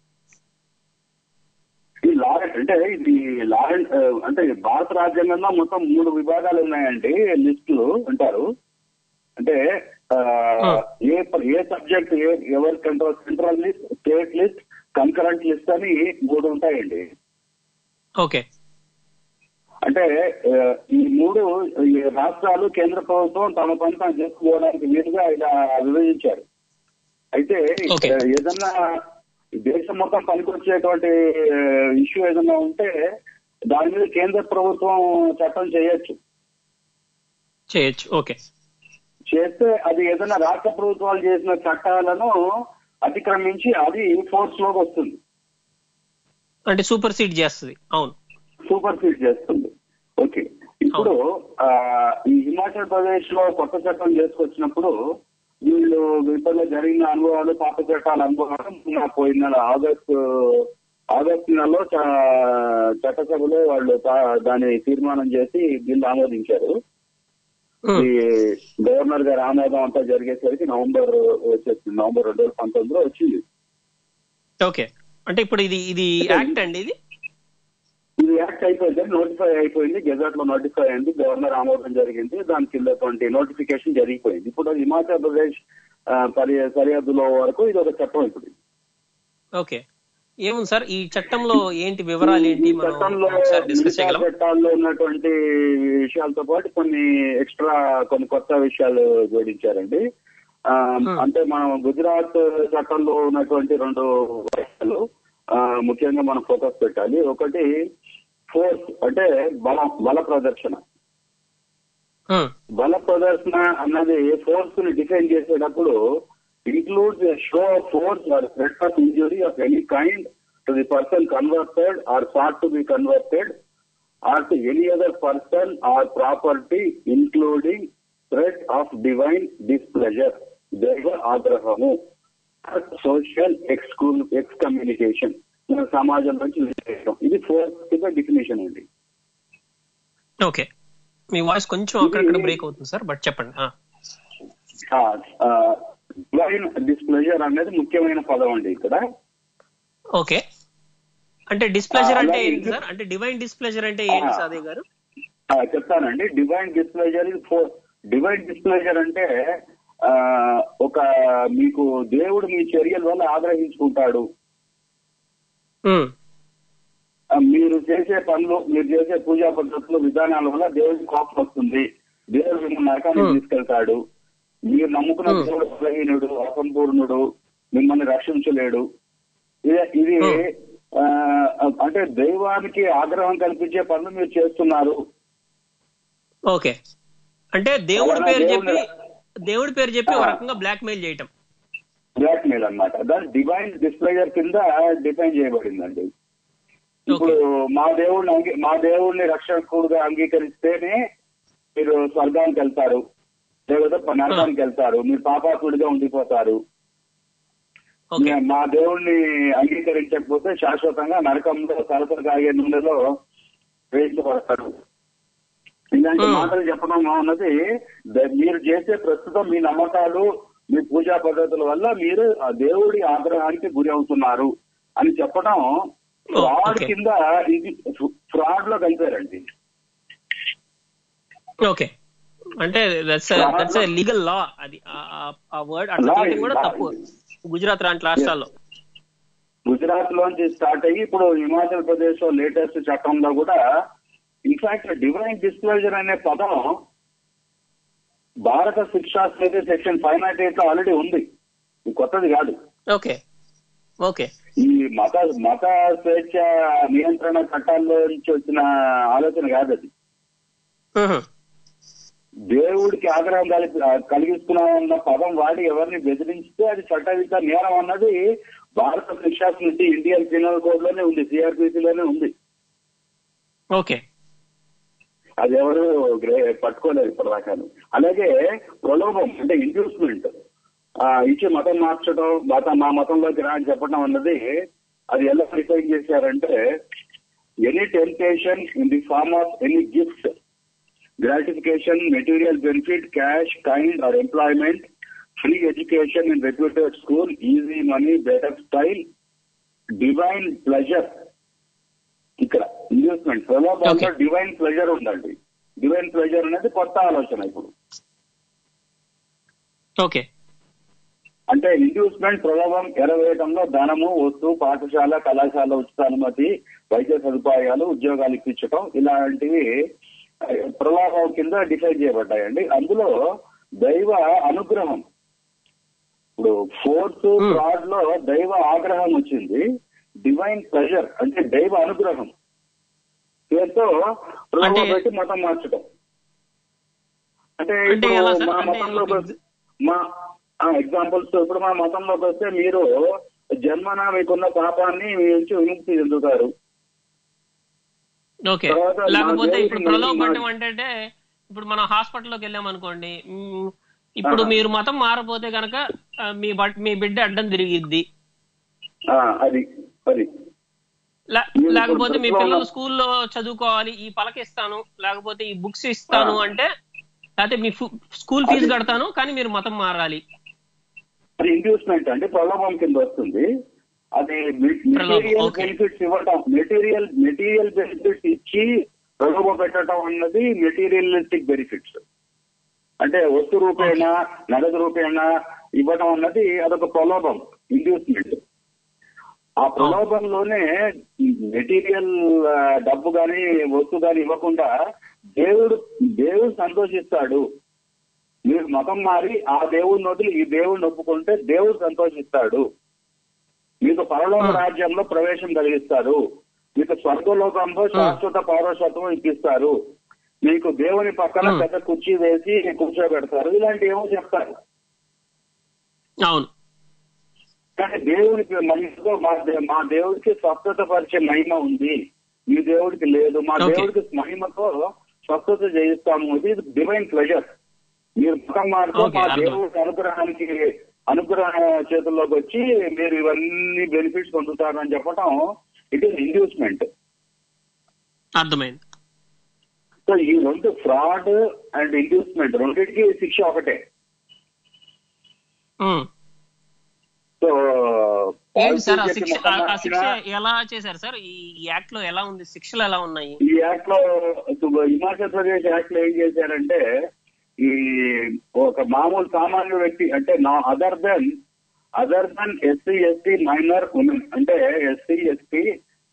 ఈ లా అంటే ఇది లా అండ్- అంటే భారత రాజ్యాంగంలో మొత్తం మూడు విభాగాలు ఉన్నాయండి లిస్టులు అంటారు అంటే ఆ, ఏ ప- ఏ సబ్జెక్ట్ ఏ ఎవరి control central list state list concurrent list అని మూడు ఉంటాయండి
ఓకే
అంటే ఆ, ఈ మూడు ఈ రాష్ట్రాలు కేంద్ర ప్రభుత్వం తమ పని తాను చేసుకోవడానికి వీలుగా ఇలా విభజించారు అయితే
Okay.
ఆ, ఏదన్నా దేశం మొత్తం పనికొచ్చేటువంటి ఇష్యూ ఏదన్నా ఉంటే దాని మీద కేంద్ర ప్రభుత్వం చట్టం చేయొచ్చు
చేయొచ్చు ఓకే
చేస్తే అది ఏదైనా రాష్ట్ర ప్రభుత్వాలు చేసిన చట్టాలను అతిక్రమించి అది ఫోర్స్ లోకి వస్తుంది
అంటే సూపర్ సీడ్ చేస్తుంది అవును
సూపర్ సీడ్ చేస్తుంది ఓకే ఇప్పుడు ఆ, ఈ హిమాచల్ ప్రదేశ్ లో కొత్త చట్టం చేసుకొచ్చినప్పుడు వీళ్ళు ఇప్పటిలో జరిగిన అనుభవాలు పాత చట్టాల అనుభవాలు మొన్న పోయిన నెల ఆగస్టు ఆగస్టు నెలలో చ- చట్టసభలో వాళ్ళు తా- దాన్ని తీర్మానం చేసి బిల్లు ఆమోదించారు
ఉమ్.
ఈ గవర్నర్ గారి ఆమోదం అంతా జరిగేసరికి నవంబర్ వచ్చేసింది నవంబర్ రెండు వేల పంతొమ్మిదిలో వచ్చింది
ఓకే అంటే ఇప్పుడు ఇది ఇది యాక్ట్ అండి ఇది
ఇది యాక్ట్ అయిపోయింది నోటిఫై అయిపోయింది గెజెట్ లో నోటిఫై అయింది గవర్నర్ ఆమోదం జరిగింది దాని కింద ట్వంటీ నోటిఫికేషన్ జరిగిపోయింది ఇప్పుడు అది హిమాచల్ ప్రదేశ్ ఆ, సరి- సరిహద్దులో వరకు ఇది ఒక చట్టం ఇప్పుడు
ఓకే ఏముంది సార్ ఈ చట్టంలో ఏంటి వివరాలు ఏంటి
ఈ
మనం
చట్టంలో
ఒకసారి డిస్కస్
మిగతా
చేయగలం
చట్టాల్లో ఉన్నటువంటి విషయాలతో పాటు కొన్ని ఎక్స్ట్రా కొన్ని కొత్త విషయాలు జోడించారండి ఆ, అంటే మనం గుజరాత్ చట్టంలో ఉన్నటువంటి రెండు విషయాలు ఆ, ముఖ్యంగా మనం ఫోకస్ పెట్టాలి ఒకటి ఫోర్స్ అంటే బల బల ప్రదర్శన
హ్మ్.
బల ప్రదర్శన అన్నది ఫోర్స్ ని డిఫైన్ చేసేటప్పుడు includes show of force or threat of injury of any kind to the person converted or sought to be converted or to any other person or property including threat of divine displeasure దైవ ఆగ్రహము సోషల్ ఎక్స్కూల్ ఎక్స్ కమ్యూనికేషన్ సమాజం నుంచి విడిచేయడం. ఇది ఫోర్స్ కింద డిఫినేషన్ అండి
ఓకే మీ వాయిస్ కొంచెం అక్కడక్కడ బ్రేక్ అవుతుంది సార్ బట్ చెప్పండి ఆ.
డివైన్ డిస్ప్లెజర్ అనేది ముఖ్యమైన పదం అండి ఇక్కడ
ఓకే అంటే డిస్ప్లెజర్
ఆ,
అంటే
అలాగే
ఏంటి
ఇది-
సార్ అంటే డివైన్ డిస్ప్లెజర్ అంటే ఏంటి
ఆ.
సాదే గారు
ఆ, చెప్తానండి డివైన్ డిస్ప్లెజర్ ఇది ఫోర్ డివైన్ డిస్ప్లెజర్ అంటే ఆ, ఒక మీకు దేవుడు మీ చర్యల వల్ల ఆగ్రహించుకుంటాడు
హ్మ్.
ఆ, మీరు చేసే పనులు మీరు చేసే పూజా పద్ధతులు విధానాల వల్ల దేవుడికి కోపం వస్తుంది దేవుడు మిమ్మల్ని నరకానికి
Hmm.
తీసుకెళ్తాడు మీరు నమ్ముకున్న
Hmm.
దేవుడు బలహీనుడు అసంపూర్ణుడు మిమ్మల్ని రక్షించలేడు ఇది- ఇది
Hmm.
ఆ, అంటే దైవానికి ఆగ్రహం కల్పించే పనులు మీరు చేస్తున్నారు
ఓకే అంటే దేవుడి
అలానా
పేరు
దేవుడు-
చెప్పి దేవుడి పేరు చెప్పి ఒక
ఆ.
రకంగా బ్లాక్ మెయిల్ చేయటం
బ్లాక్ మెయిల్ అనమాట దాని డివైన్ డిస్ప్లెజర్ కింద డిఫైన్ చేయబడిందండి ఇప్పుడు మా దేవుడిని అంగీ మా దేవుడిని రక్షకుడుగా అంగీకరిస్తేనే మీరు స్వర్గానికి వెళ్తారు లేకపోతే నరకానికి వెళ్తారు మీరు పాపాత్ముడిగా ఉండిపోతారు
ఓకే
మా దేవుడిని అంగీకరించకపోతే శాశ్వతంగా నరకంలో సరసర కాగే నూనెలో వేయించబడతారు ఇలాంటి
Hmm.
మాటలు చెప్పడం అన్నది ద- మీరు చేసే ప్రస్తుతం మీ నమ్మకాలు మీ పూజా పద్ధతుల వల్ల మీరు ఆ దేవుడి ఆగ్రహానికి గురి అవుతున్నారు అని చెప్పడం ఫ్రాడ్
okay.
కింద ఇది ఫ్రాడ్ లో కలిపారండి
ఓకే అంటే దట్స్ దట్స్ లీగల్ లా అది ఆ- ఆ- ఆ వర్డ్ అట్లా
Law
తీయడం
ఇది,
కూడా
law
తప్పు
ఇది.
గుజరాత్ లాంటి రాష్ట్రాల్లో
గుజరాత్ లోంచి స్టార్ట్ అయ్యి ఇప్పుడు హిమాచల్ ప్రదేశ్ లో లేటెస్ట్ చట్టంలో కూడా ఇన్ఫాక్ట్ డివైన్ డిస్క్లోజర్ అనే పదం భారత శిక్షా స్మృతి సెక్షన్ ఫైవ్ నాట్ ఎయిట్ లో ఆల్రెడీ ఉంది ఇది కొత్తది కాదు
ఓకే ఓకే
ఈ మత మత స్వేచ్ఛ నియంత్రణ చట్టాల్లో నుంచి వచ్చిన ఆలోచన కాదు అది
మ్హూ.
దేవుడికి ఆగ్రహం కలిపి కలిగిస్తున్నామన్న పదం వాడి ఎవరిని బెదిరించితే అది చట్టవిత నేరం అన్నది భారత శిక్షా స్మృతి ఇండియన్ పీనల్ కోడ్ లోనే ఉంది సిఆర్పిసిలోనే ఉంది
ఓకే
అది ఎవరు గ్రే- పట్టుకోలేదు ఇప్పటిదాకా అలాగే ప్రలోభం అంటే ఇండ్యూస్మెంట్ ఇచ్చి మతం మార్చడం మత మా మతంలోకి రా అని చెప్పడం అన్నది అది ఎలా డిఫైన్ చేశారంటే any temptation in the form of any gift gratification material benefit cash kind or employment free education in reputed school easy money better style divine pleasure ఇక్కడ ఇన్వెస్ట్మెంట్ ప్రలోభంలో
Okay.
డివైన్ ప్లెజర్ ఉందండి డివైన్ ప్లెజర్ అనేది కొత్త ఆలోచన ఇప్పుడు
ఓకే
అంటే ఇండ్యూస్మెంట్ ప్రలోభం ఎరవేయడంలో ధనము వస్తువు పాఠశాల కళాశాల ఉచిత అనుమతి వైద్య సదుపాయాలు ఉద్యోగాలు ఇప్పించడం ఇలాంటివి ఆ, ప్రలోభం కింద డిఫైన్ చేయబడ్డాయండి అందులో దైవ అనుగ్రహం ఇప్పుడు ఫోర్త్
Hmm.
ఫ్రాడ్ లో దైవ ఆగ్రహం వచ్చింది డివైన్ ప్రెషర్ అంటే దైవ అనుగ్రహం పేరుతో ప్రలోభం
అంటే-
పెట్టి మతం మార్చడం అంటే
అంటే
ఇప్పుడు
ఎలా సార్?
మా
అంటే
మతంలోకి
ఒక-
వస్తే- మా ఎగ్జాంపుల్స్ ఇప్పుడు మా మతంలోకి వస్తే మీరు జన్మన మీకున్న పాపాన్ని మీ నుంచి విముక్తి చెందుతారు
ఓకే
తర్వాత నా
లేకపోతే
దేవుడికి
ఇప్పుడు
మళ్ళీ
ప్రలోభపడటం
మా-
అంటే ఇప్పుడు మనం హాస్పిటల్లోకి వెళ్ళాం అనుకోండి మ్, ఇప్పుడు
ఆహా.
మీరు మతం మారపోతే గనక ఆ, మీ బట్ మీ బిడ్డ అడ్డం తిరిగిద్ది
ఆ, అది అది
లే-
మీరు
లేకపోతే మీ
ఇప్పుడు
పిల్లలు
ఉన్న-
స్కూల్లో చదువుకోవాలి ఈ పలక ఇస్తాను లేకపోతే ఈ బుక్స్ ఇస్తాను
ఆ.
అంటే లేకపోతే మీ ఫు- స్కూల్ ఫీజు
అది-
కడతాను కానీ మీరు మతం మారాలి
అది ఇండ్యూస్మెంట్ అంటే ప్రలోభం కింద వస్తుంది అది మెటీరియల్
okay.
బెనిఫిట్స్ ఇవ్వటం మెటీరియల్ మెటీరియల్ బెనిఫిట్స్ ఇచ్చి ప్రలోభ పెట్టడం అన్నది మెటీరియలిస్టిక్ బెనిఫిట్స్ అంటే వస్తు రూపేణ నగదు రూపేణ ఇవ్వడం అన్నది అదొక ప్రలోభం ఇండ్యూస్మెంట్ ఆ ప్రలోభంలోనే మెటీరియల్ డబ్బు గాని వస్తువు గాని ఇవ్వకుండా దేవుడు దేవుడు సంతోషిస్తాడు మీరు మతం మారి ఆ దేవుడిని వదిలి ఈ దేవుడిని ఒప్పుకుంటే దేవుడు సంతోషిస్తాడు మీకు పరలోక
Hmm.
రాజ్యంలో ప్రవేశం కలిగిస్తారు మీకు స్వర్గలోకంలో శాశ్వత పౌరసత్వం ఇప్పిస్తారు మీకు దేవుని పక్కన
Hmm.
పెద్ద కుర్చీ వేసి కూర్చోబెడతారు ఇలాంటి ఏమో చెప్తారు
అవును
కానీ దేవునికి మహిమతో మా దే- మా దేవుడికి స్వస్థత పరిచే మహిమ ఉంది మీ దేవుడికి లేదు మా
Okay.
దేవుడికి మహిమతో స్వస్థత చేయిస్తాము ఇది డివైన్ ప్లెజర్ మీరు ముఖం మారితే
Okay,
మా
అర్థం.
దేవుడి అనుగ్రహానికి అనుగ్రహ చేతుల్లోకి వచ్చి మీరు ఇవన్నీ బెనిఫిట్స్ పొందుతారని చెప్పడం ఇట్ ఈస్ ఇండ్యూస్మెంట్
అర్థమైంది
సో ఈ రెండు ఫ్రాడ్ అండ్ ఇండ్యూస్మెంట్ రెండింటికి శిక్ష ఒకటే
ఉమ్.
సో
ఏంటి సార్ ఆ
పాలసీ
శిక్ష
చెప్పి
ఆ- ఆ
మొత్తం
శిక్ష
మార్చినా-
ఎలా చేశారు సార్ ఈ యాక్ట్ లో ఎలా ఉంది శిక్షలు ఎలా ఉన్నాయి
ఈ యాక్ట్ లో ఇప్పుడు హిమాచల్ ప్రదేశ్ యాక్ట్ లో ఏం చేశారంటే ఈ ఒక మామూలు సామాన్య వ్యక్తి అంటే నా other than other than SC ST minor women అంటే ఎస్సీ ఎస్టీ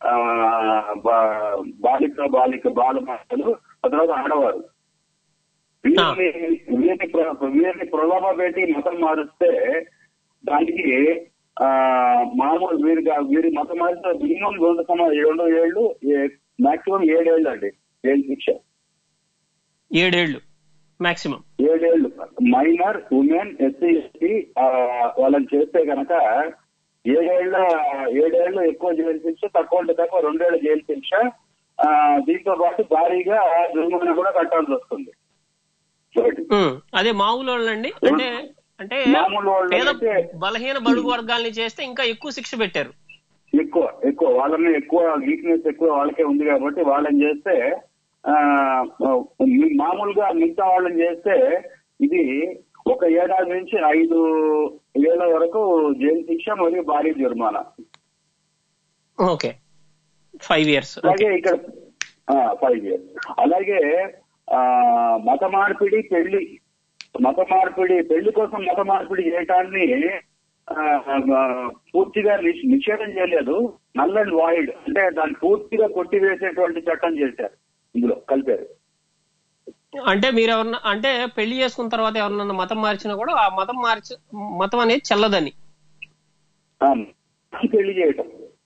బాలిక బాలిక బాలమాటలు ఆ తర్వాత ఆడవారు వీరిని వీరిని ప్ర- వీరిని ప్రలోభ పెట్టి మతం మారుస్తే దానికి ఆ మామూలు వీరి వీరి మతం మారిస్తే మినిమం రెండు సమ రెండు ఏళ్ళు మాక్సిమం ఏడేళ్ళు అండి జైలు శిక్ష
ఏడేళ్లు మాక్సిమం
ఏడేళ్ళు మైనర్ ఉమెన్ ఎస్సీ ఎస్టీ వాళ్ళని చేస్తే గనక ఏడేళ్ల ఏడేళ్లు ఎక్కువ జైలు శిక్ష తక్కువ ఉంటే తక్కువ రెండేళ్ల జైలు శిక్ష ఆ, దీంతో పాటు భారీగా జరిమానా కూడా కట్టాల్సి వస్తుంది చూడండి.
అదే మామూలు వాళ్ళండి అంటే అంటే
మామూలు వాళ్ళు
పేద
అయితే-
బలహీన బడుగు వర్గాల్ని చేస్తే ఇంకా ఎక్కువ శిక్ష పెట్టారు
ఎక్కువ ఎక్కువ వాళ్ళని ఎక్కువ వీక్నెస్ ఎక్కువ వాళ్ళకే ఉంది కాబట్టి వాళ్ళని చేస్తే ఆ మీ- మామూలుగా మిగతా వాళ్ళని చేస్తే ఇది ఒక ఏడాది నుంచి ఐదు ఏళ్ల వరకు జైలు శిక్ష మరియు భారీ జరిమానా
ఓకే ఫైవ్ ఇయర్స్
అలాగే ఇక్కడ ఫైవ్ ఇయర్స్ అలాగే ఆ మత మార్పిడి పెళ్లి మత మార్పిడి పెళ్లి కోసం మత మార్పిడి చేయటాన్ని ఆ, ఆ, పూర్తిగా నిష్- నిషేధం చేయలేదు నల్ అండ్ వాయిడ్ అంటే దాన్ని పూర్తిగా కొట్టివేసేటువంటి చట్టం చేశారు ఇందులో కలిపారు
అంటే మీరు ఎవరన్నా అంటే పెళ్లి చేసుకున్న తర్వాత ఎవరన్నా మతం మార్చినా కూడా ఆ మతం మార్చి మతం అనేది చెల్లదని
ఆ, పెళ్లి చేయటం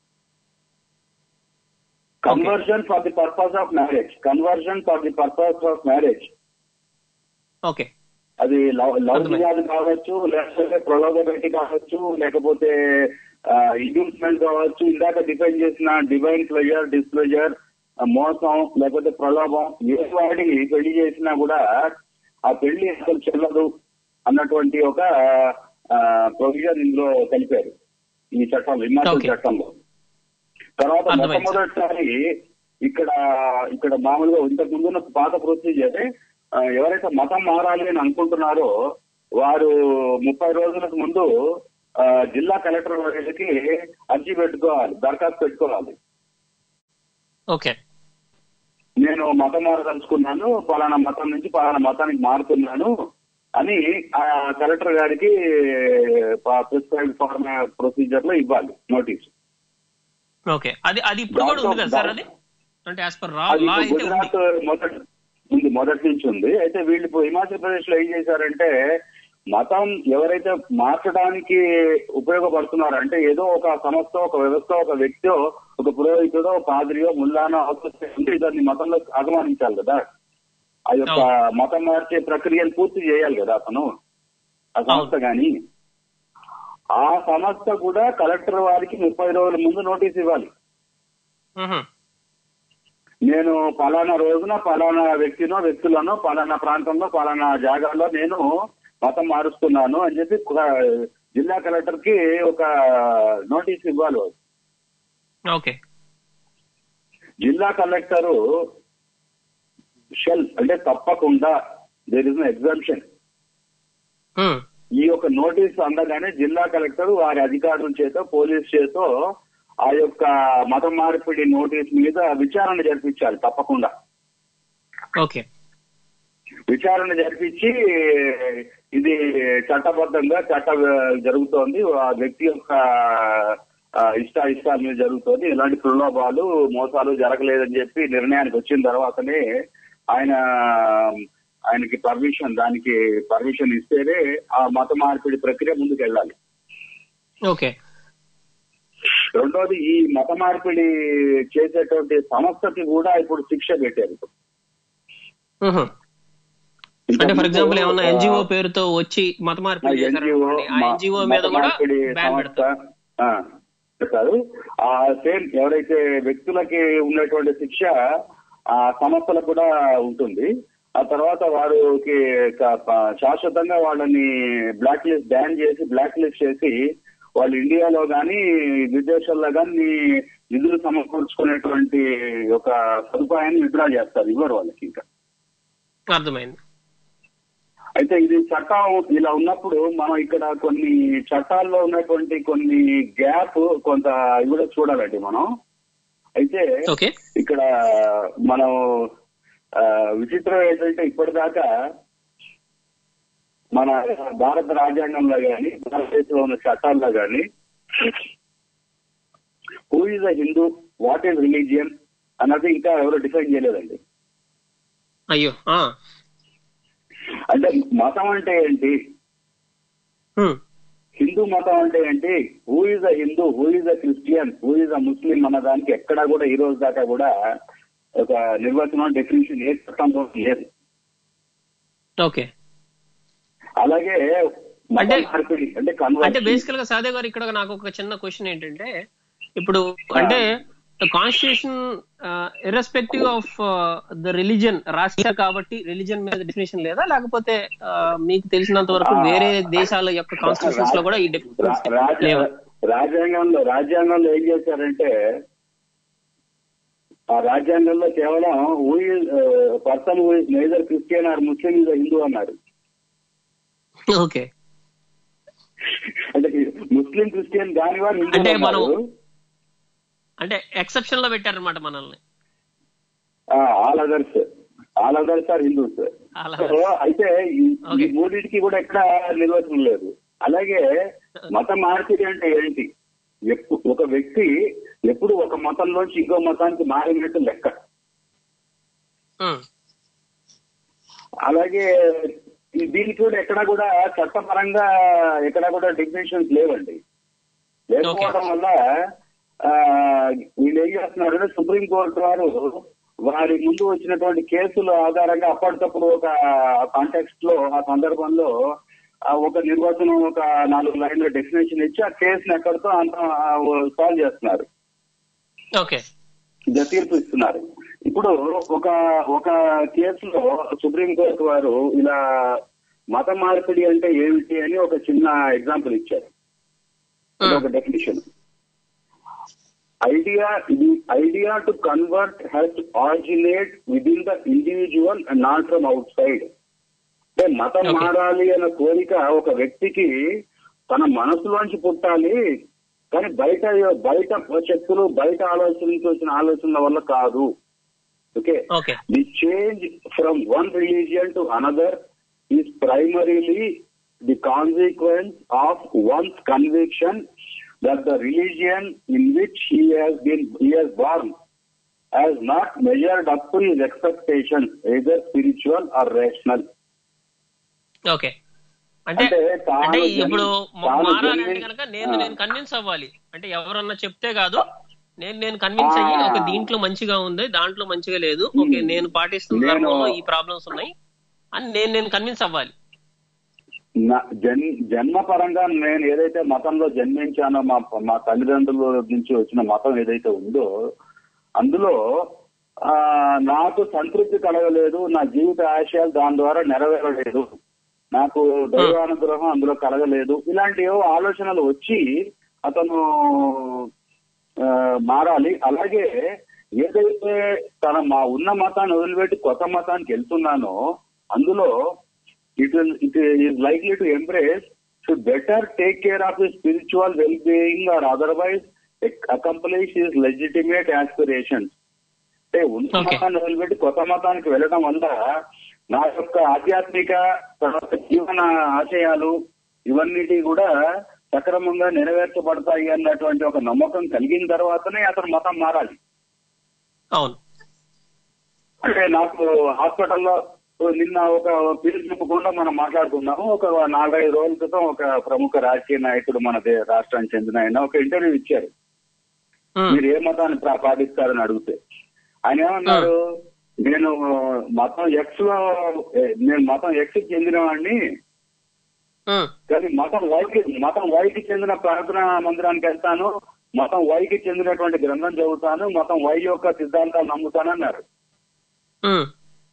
conversion for the purpose of marriage conversion for the purpose of marriage
okay
అది లవ్ లవ్
అర్థమైంది.
జిహాద్ కావచ్చు లేకపోతే ప్రలోభ పెట్టి కావచ్చు లేకపోతే ఇండ్యూస్మెంట్ కావచ్చు ఇందాక డిఫైన్ చేసిన డివైన్ ప్లెజర్ డిస్ప్లెజర్ మోసం లేకపోతే ప్రలోభం ఏ వాడి పెళ్లి చేసినా కూడా ఆ పెళ్లి అసలు చెల్లదు అన్నటువంటి ఒక ప్రొవిజన్ ఇందులో కలిపారు ఈ చట్టంలో హిమాచల్
Okay.
చట్టంలో తర్వాత
అర్థమైంది, సార్.
మొట్టమొదటిసారి ఇక్కడ ఇక్కడ మామూలుగా ఇంతకు ముందున్న పాత ప్రొసీజర్ ఎవరైతే మతం మారాలి అని అనుకుంటున్నారో వారు ముప్పై రోజులకు ముందు ఆ, జిల్లా కలెక్టర్ వారికి అర్జీ పెట్టుకోవాలి దరఖాస్తు పెట్టుకోవాలి
ఓకే
నేను మతం మారదలుచుకున్నాను పలానా మతం నుంచి పలానా మతానికి మారుతున్నాను అని ఆ కలెక్టర్ గారికి ప్రిస్క్రైబ్ ఫార్మ్ ప్రొసీజర్ లో ఇవ్వాలి నోటీస్
ఓకే అది అది ఇప్పుడు కూడా ఉంది కదా సార్ అది అంటే యాజ్ పర్ లా
అది
లా అయితే ఉంది
గుజరాత్ మొదటి ఉంది మొదటి నుంచి ఉంది అయితే వీళ్ళు ఇప్పుడు హిమాచల్ ప్రదేశ్ లో ఏం చేశారంటే మతం ఎవరైతే మార్చడానికి ఉపయోగపడుతున్నారో అంటే ఏదో ఒక సంస్థ ఒక వ్యవస్థ ఒక వ్యక్తి ఒక పురోహితుడో పాద్రియో ముల్లానో అవసరం ఉంటే దాన్ని మతంలో ఆగమానించాలి కదా ఆ యొక్క మతం మార్చే ప్రక్రియను పూర్తి చేయాలి కదా అతను ఆ సంస్థ గాని ఆ సంస్థ కూడా కలెక్టర్ వారికి ముప్పై రోజుల ముందు నోటీస్ ఇవ్వాలి
మ్హూ.
నేను పలానా రోజున పలానా వ్యక్తినో వ్యక్తులను పలానా ప్రాంతంలో పలానా జాగాలో నేను మతం మారుస్తున్నాను అని చెప్పి కు- జిల్లా కలెక్టర్ కి ఒక నోటీస్ ఇవ్వాలి వాళ్ళు.
ఓకే
జిల్లా కలెక్టరు షెల్ అంటే తప్పకుండా దేర్ ఇస్ ఎగ్జామ్షన్
మ్.
ఈ యొక్క ఒక నోటీస్ అందగానే జిల్లా కలెక్టర్ వారి అధికారుల చేత పోలీస్ చేత ఆ యొక్క మత మార్పిడి నోటీస్ మీద విచారణ జరిపించాలి తప్పకుండా
ఓకే
విచారణ జరిపించి ఇది చట్టబద్ధంగా చట్ట జరుగుతోంది ఆ వ్యక్తి యొక్క ఆ, ఇష్ట ఇష్టాల మీద జరుగుతోంది ఇలాంటి ప్రలోభాలు మోసాలు జరగలేదని చెప్పి నిర్ణయానికి వచ్చిన తర్వాతనే ఆయన ఆయనకి పర్మిషన్ దానికి పర్మిషన్ ఇస్తేనే ఆ మత మార్పిడి ప్రక్రియ ముందుకు వెళ్ళాలి
ఓకే
రెండోది ఈ మత మార్పిడి చేసేటువంటి సంస్థకి కూడా ఇప్పుడు శిక్ష పెట్టారు
మ్హూ. అంటే ఫర్ ఎగ్జాంపుల్ ఏమన్నా ఎన్జిఓ పేరుతో వచ్చి మత మార్పిడి చేశారనుకోండి ఆ ఎన్జిఓ మీద కూడా బ్యాన్ పెడతారు
పెడతారు ఆ సేమ్ ఎవరైతే వ్యక్తులకి ఉన్నటువంటి శిక్ష ఆ సంస్థలకు కూడా ఉంటుంది ఆ తర్వాత వారికి క- ప- శాశ్వతంగా వాళ్ళని బ్లాక్ లిస్ట్ బ్యాన్ చేసి బ్లాక్ లిస్ట్ చేసి వాళ్ళు ఇండియాలో గాని విదేశాల్లో గాని నిధులు సమకూర్చుకునేటువంటి ఒక సదుపాయాన్ని విత్డ్రా చేస్తారు ఇవ్వరు వాళ్ళకి ఇంకా
అర్థమైంది
అయితే ఇది చట్టం ఇలా ఉన్నప్పుడు మనం ఇక్కడ కొన్ని చట్టాల్లో ఉన్నటువంటి కొన్ని గ్యాప్ కొంత ఇవి కూడా చూడాలండి మనం అయితే
ఓకే
ఇక్కడ మనం ఆ, విచిత్రం ఏంటంటే ఇప్పటిదాకా మన భారత రాజ్యాంగంలో గాని భారతదేశంలో ఉన్న చట్టాల్లో గాని who is a Hindu what is religion అన్నది ఇంకా ఎవరు డిఫైన్ చేయలేదండి
అయ్యో ఆ.
అంటే మతం అంటే ఏంటి
హ్మ్.
హిందూ మతం అంటే ఏంటి who is a Hindu who is a Christian who is a Muslim అన్న దానికి ఎక్కడా కూడా ఈ రోజు దాకా కూడా ఒక నిర్వచనం డెఫినేషన్ ఏ చట్టంలో లేదు
ఓకే
అలాగే మత
అంటే-
మార్పిడి అంటే
అంటే
కన్వర్షన్
బేసికల్ గా సాదే గారు ఇక్కడ నాకు ఒక చిన్న క్వశ్చన్ ఏంటంటే ఇప్పుడు అంటే constitution irrespective of the religion రాశారు కాబట్టి రిలీజన్ మీద డెఫినేషన్ లేదా లేకపోతే ఆ, మీకు తెలిసినంత వరకు వేరే దేశాల యొక్క కాన్స్టిట్యూషన్స్ లో కూడా ఈ
రా-
డెఫినేషన్
రాజ్య-
లేవా
రాజ్యాంగంలో రాజ్యాంగంలో ఏం చేశారంటే ఆ రాజ్యాంగంలో కేవలం who is person who is neither Christian or Muslim is Hindu అన్నారు
ఓకే
అంటే ముస్లిం క్రిస్టియన్ కాని వారు హిందూ
అంటే మనం-
అన్నారు.
అంటే ఎక్సెప్షన్ లో పెట్టారనమాట మనల్ని
all others all others are Hindus
All
so
others.
అయితే ఈ ఈ
Okay.
మూడింటికి కూడా ఎక్కడ నిర్వచనం లేదు అలాగే మత మార్పిడి అంటే ఏంటి ఎప్పు- ఒక వ్యక్తి ఎప్పుడు ఒక మతంలోంచి ఇంకో మతానికి మారినట్టు లెక్క
హ్మ్.
అలాగే ఈ దీనికి కూడా ఎక్కడ కూడా చట్టపరంగా ఎక్కడ కూడా డెఫినేషన్స్ లేవండి లేకపోవడం వల్ల ఆ, వీళ్ళు ఏం చేస్తున్నారంటే సుప్రీం కోర్టు వారు వారి ముందు వచ్చినటువంటి కేసుల ఆధారంగా అప్పటికప్పుడు ఒక కాంటెక్స్ట్ లో ఆ సందర్భంలో ఆ ఒక నిర్వచనం ఒక నాలుగు లైన్ల డెఫినేషన్ ఇచ్చి ఆ కేసుని ఎక్కడితో అంత సాల్వ్ చేస్తున్నారు
ఓకే
ఇద తీర్పు ఇస్తున్నారు ఇప్పుడు ఒక ఒక కేసులో సుప్రీంకోర్టు వారు ఇలా మత మార్పిడి అంటే ఏమిటి అని ఒక చిన్న ఎగ్జాంపుల్ ఇచ్చారు ఇది ఒక డెఫినేషన్ ఐడియా ఇది idea to convert has originate within the individual and not from outside అంటే మతం
Okay.
మారాలి అన్న కోరిక ఒక వ్యక్తికి తన మనసులోంచి పుట్టాలి కానీ బయట బయట శక్తులు బయట ఆలోచనకి వచ్చిన ఆలోచనల వల్ల కాదు okay
okay
the change from one religion to another is primarily the consequence of one's conviction that the religion in which he has been he has born has not measured up to his expectations, either spiritual or rational.
Okay అంటే
అంటే తాను
అంటే
జన్మ-
ఇప్పుడు మ-
తాను
మారాలంటే
జన్మి-
కనుక నేను
ఆ.
నేను కన్విన్స్ అవ్వాలి అంటే ఎవరన్నా చెప్తే కాదు నేను నేను కన్విన్స్ అయ్యి
ఆ.
ఒక దీంట్లో మంచిగా ఉంది దాంట్లో మంచిగా లేదు ఓకే నేను పాటిస్తున్న
నేను-
ధర్మంలో ఈ ప్రాబ్లమ్స్ ఉన్నాయి అని నేను నేను కన్విన్స్ అవ్వాలి
నా- జన్ జన్మ పరంగా నేను ఏదైతే మతంలో జన్మించానో మా మా తల్లిదండ్రుల నుంచి వచ్చిన మతం ఏదైతే ఉందో అందులో ఆ నాకు సంతృప్తి కలగలేదు నా జీవిత ఆశయాలు దాని ద్వారా నెరవేరలేదు నాకు దైవానుగ్రహం అందులో కలగలేదు ఇలాంటి ఏవో ఆలోచనలు వచ్చి అతను ఆ, మారాలి అలాగే ఏదైతే తన మా ఉన్న మతాన్ని వదిలిపెట్టి కొత్త మతానికి వెళ్తున్నానో అందులో it will it is likely to embrace should better take care of his spiritual well being or otherwise accomplish his legitimate aspirations అంటే ఉన్న
Okay.
మతాన్ని వదిలిపెట్టి కొత్త మతానికి వెళ్ళడం వల్ల నా యొక్క ఆధ్యాత్మిక తర్వాత జీవన ఆశయాలు ఇవన్నిటి కూడా సక్రమంగా నెరవేర్చబడతాయి అన్నటువంటి ఒక నమ్మకం కలిగిన తర్వాతనే అతను మతం మారాలి
అవును
అంటే నాకు హాస్పిటల్లో నిన్న ఒక పేరు చెప్పకుండా మనం మాట్లాడుకున్నాము ఒక నాలుగైదు రోజుల క్రితం ఒక ప్రముఖ రాజకీయ నాయకుడు మన దే- రాష్ట్రానికి చెందిన ఆయన ఒక ఇంటర్వ్యూ ఇచ్చారు
ఉమ్,
మీరు ఏ మతాన్ని ప్రా- పాటిస్తారని అడిగితే ఆయన ఏమన్నారు నేను మతం ఎక్స్ లో ఏ, నేను మతం ఎక్స్ కి చెందిన వాడిని
ఉమ్,
కానీ మతం వైకి మతం వైకి చెందిన ప్రార్థనా మందిరానికి వెళ్తాను మతం వైకి చెందినటువంటి గ్రంథం చదువుతాను మతం వై యొక్క సిద్ధాంతాలు నమ్ముతానన్నారు
ఉమ్,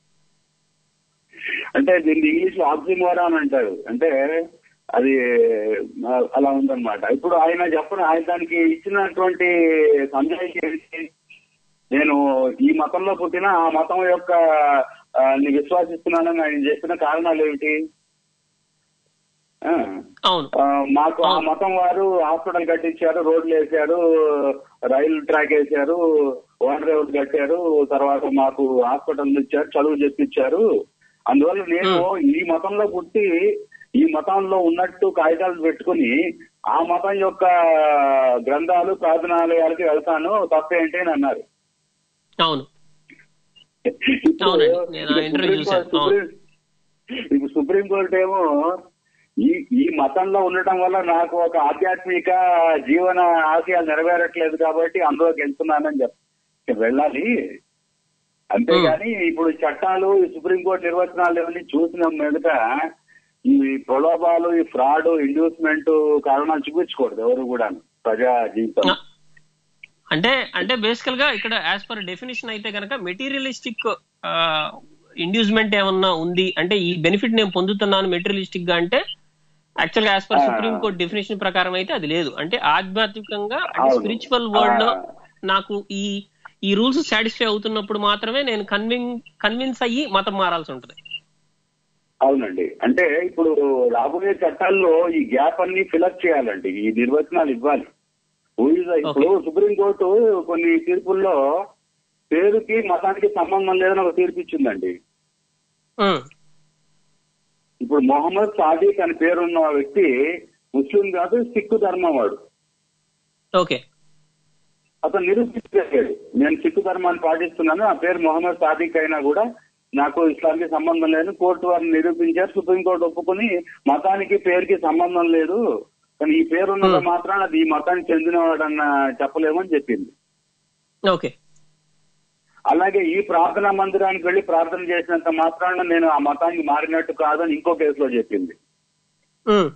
అంటే దీన్ని ఇంగ్లీష్ లో ఆక్సిమోరా అని అంటారు అంటే అది ఆ, అలా ఉందన్నమాట ఇప్పుడు ఆయన చెప్పిన ఆయన దానికి ఇచ్చినటువంటి సందేశం ఏంటి నేను ఈ మతంలో పుట్టిన ఆ మతం యొక్క ఆ, ని విశ్వసిస్తున్నానని ఆయన చెప్పిన కారణాలు ఏమిటి ఆ,
అవును
ఆ, మాకు ఆ మతం వారు హాస్పిటల్ కట్టించారు రోడ్లు వేశారు రైలు ట్రాక్ వేశారు వాటర్ రోడ్ కట్టారు తర్వాత మాకు హాస్పిటల్ ఇచ్చారు చదువు చెప్పించారు అందువల్ల నేను ఈ మతంలో పుట్టి ఈ మతంలో ఉన్నట్టు కాగితాలు పెట్టుకుని ఆ మతం యొక్క గ్రంథాలు ప్రార్థనాలయాలకి వెళ్తాను తప్పేంటి అని అన్నారు
అవును అవునండి. నేను ఆ ఇంటర్వ్యూ చూశాను.
సుప్రీం- ఇప్పుడు సుప్రీంకోర్టు ఏమో ఈ ఈ మతంలో ఉండటం వల్ల నాకు ఒక ఆధ్యాత్మిక జీవన ఆశయాలు నెరవేరట్లేదు కాబట్టి అందులోకి వెళ్తున్నానని చెప్పి వెళ్ళాలి అంతేగాని ఇప్పుడు చట్టాలు ఈ సుప్రీంకోర్టు నిర్వచనాలు ఇవన్నీ చూసిన మీదట ఈ ప్రలోభాలు ఈ ఫ్రాడ్ ఇండ్యూస్మెంట్ కారణాలు చూపించకూడదు ఎవరు కూడా ప్రజా జీవితం
అంటే అంటే బేసికల్ గా ఇక్కడ యాజ్ పర్ డెఫినేషన్ అయితే కనుక మెటీరియలిస్టిక్ ఇండ్యూస్మెంట్ ఏమన్నా ఉంది అంటే ఈ బెనిఫిట్ నేను పొందుతున్నాను మెటీరియలిస్టిక్ గా అంటే యాక్చువల్ గా యాజ్ పర్
ఆ.
సుప్రీం కోర్ట్ డెఫినేషన్ ప్రకారం అయితే అది లేదు అంటే ఆధ్యాత్మికంగా అంటే
అవును.
స్పిరిచువల్ వరల్డ్ లో
ఆ.
నాకు ఈ ఈ రూల్స్ సాటిస్ఫై అవుతున్నప్పుడు మాత్రమే నేను కన్విన్ కన్విన్స్ అయ్యి మతం మారాల్సి ఉంటుంది
అవునండి అంటే ఇప్పుడు రాబోయే చట్టాల్లో ఈ గ్యాప్ అన్ని ఫిలప్ చేయాలండి ఈ నిర్వచనాలు ఇవ్వాలి Who is the- ఇప్పుడు సుప్రీంకోర్టు కొన్ని తీర్పుల్లో పేరుకి మతానికి సంబంధం లేదని ఒక తీర్పు ఇచ్చిందండి
ఉమ్,
ఇప్పుడు మొహమ్మద్ సాదిక్ అని పేరున్న వ్యక్తి ముస్లిం కాదు సిక్కు ధర్మం వాడు
ఓకే
అతను నిరూపించలేదు నేను సిక్కు ధర్మాన్ని పాటిస్తున్నాను ఆ పేరు మొహమ్మద్ సాదిక్ అయినా కూడా నాకు ఇస్లాంకి సంబంధం లేదు కోర్టు వారిని నిరూపించారు సుప్రీంకోర్టు ఒప్పుకుని మతానికి పేరుకి సంబంధం లేదు కానీ ఈ పేరు ఉన్నది
Hmm.
మాత్రాన అది ఈ మతానికి చెందినవాడన్న చెప్పలేమని చెప్పింది
ఓకే
అలాగే ఈ ప్రార్థనా మందిరానికి వెళ్లి ప్రార్థన చేసినంత మాత్రాన నేను ఆ మతానికి మారినట్టు కాదని ఇంకో కేసులో చెప్పింది
ఉమ్,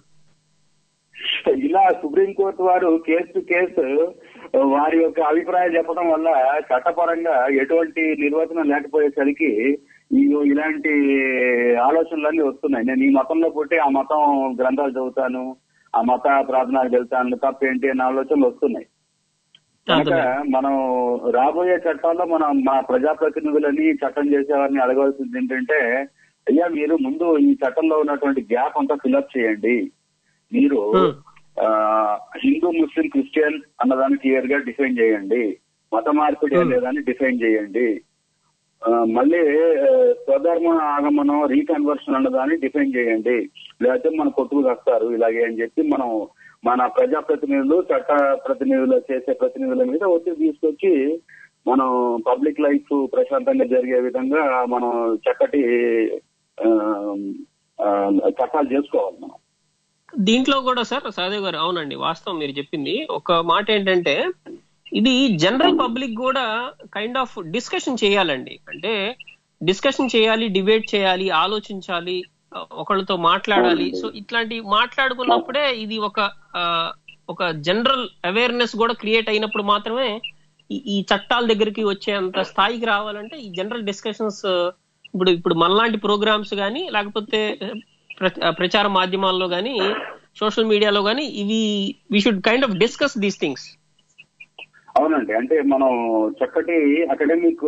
ఇలా సుప్రీంకోర్టు వారు కేసు టు కేసు వారి యొక్క అభిప్రాయం చెప్పడం వల్ల చట్టపరంగా ఎటువంటి నిర్వచనం లేకపోయేసరికి ఈ ఇలాంటి ఆలోచనలన్నీ వస్తున్నాయి నేను ఈ మతంలో పుట్టి ఆ మతం గ్రంథాలు చదువుతాను ఆ మత ప్రార్థనకు వెళ్తాను తప్పేంటి అనే ఆలోచనలు వస్తున్నాయి కనుక
అర్థమైంది.
మనం రాబోయే చట్టాల్లో మనం మా ప్రజాప్రతినిధులని చట్టం చేసేవారిని అడగాల్సింది ఏంటంటే అయ్యా మీరు ముందు ఈ చట్టంలో ఉన్నటువంటి గ్యాప్ అంతా ఫిల్అప్ చేయండి మీరు
Hmm.
ఆ, హిందూ ముస్లిం క్రిస్టియన్ అన్నదాన్ని క్లియర్ గా డిఫైన్ చేయండి మత మార్పిడి
Hmm.
అనేదాన్ని డిఫైన్ చేయండి ఆ, మళ్ళీ ఆ, స్వధర్మ ఆగమనం రీకన్వర్షన్ అన్నదాన్ని డిఫైన్ చేయండి లేకపోతే మన కొట్టుకు వస్తారు ఇలాగే అని చెప్పి మనం మన ప్రజాప్రతినిధులు చట్ట ప్రతినిధులు చేసే ప్రతినిధుల మీద ఒత్తిడి తీసుకొచ్చి మనం పబ్లిక్ లైఫ్ ప్రశాంతంగా జరిగే విధంగా మనం చక్కటి ఆ, ఆ, చట్టాలు చేసుకోవాలి మనం
దీంట్లో కూడా సార్ సహదేవ్ గారు అవునండి వాస్తవం మీరు చెప్పింది ఒక మాట ఏంటంటే ఇది జనరల్ పబ్లిక్ కూడా కైండ్ ఆఫ్ డిస్కషన్ చేయాలండి అంటే డిస్కషన్ చేయాలి డిబేట్ చేయాలి ఆలోచించాలి ఒకళ్ళతో మాట్లాడాలి సో ఇట్లాంటి మాట్లాడుకున్నప్పుడే ఇది ఒక ఆ, ఒక జనరల్ అవేర్నెస్ కూడా క్రియేట్ అయినప్పుడు మాత్రమే ఈ- ఈ చట్టాల దగ్గరికి వచ్చేంత స్థాయికి రావాలంటే ఈ జనరల్ డిస్కషన్స్ ఇప్పుడు ఇప్పుడు మనలాంటి ప్రోగ్రామ్స్ కానీ లేకపోతే ప్ర- ప్రచార మాధ్యమాల్లో కానీ సోషల్ మీడియాలో కానీ ఇవి we should kind of discuss these things
అవునండి అంటే మనం చక్కటి అకాడమిక్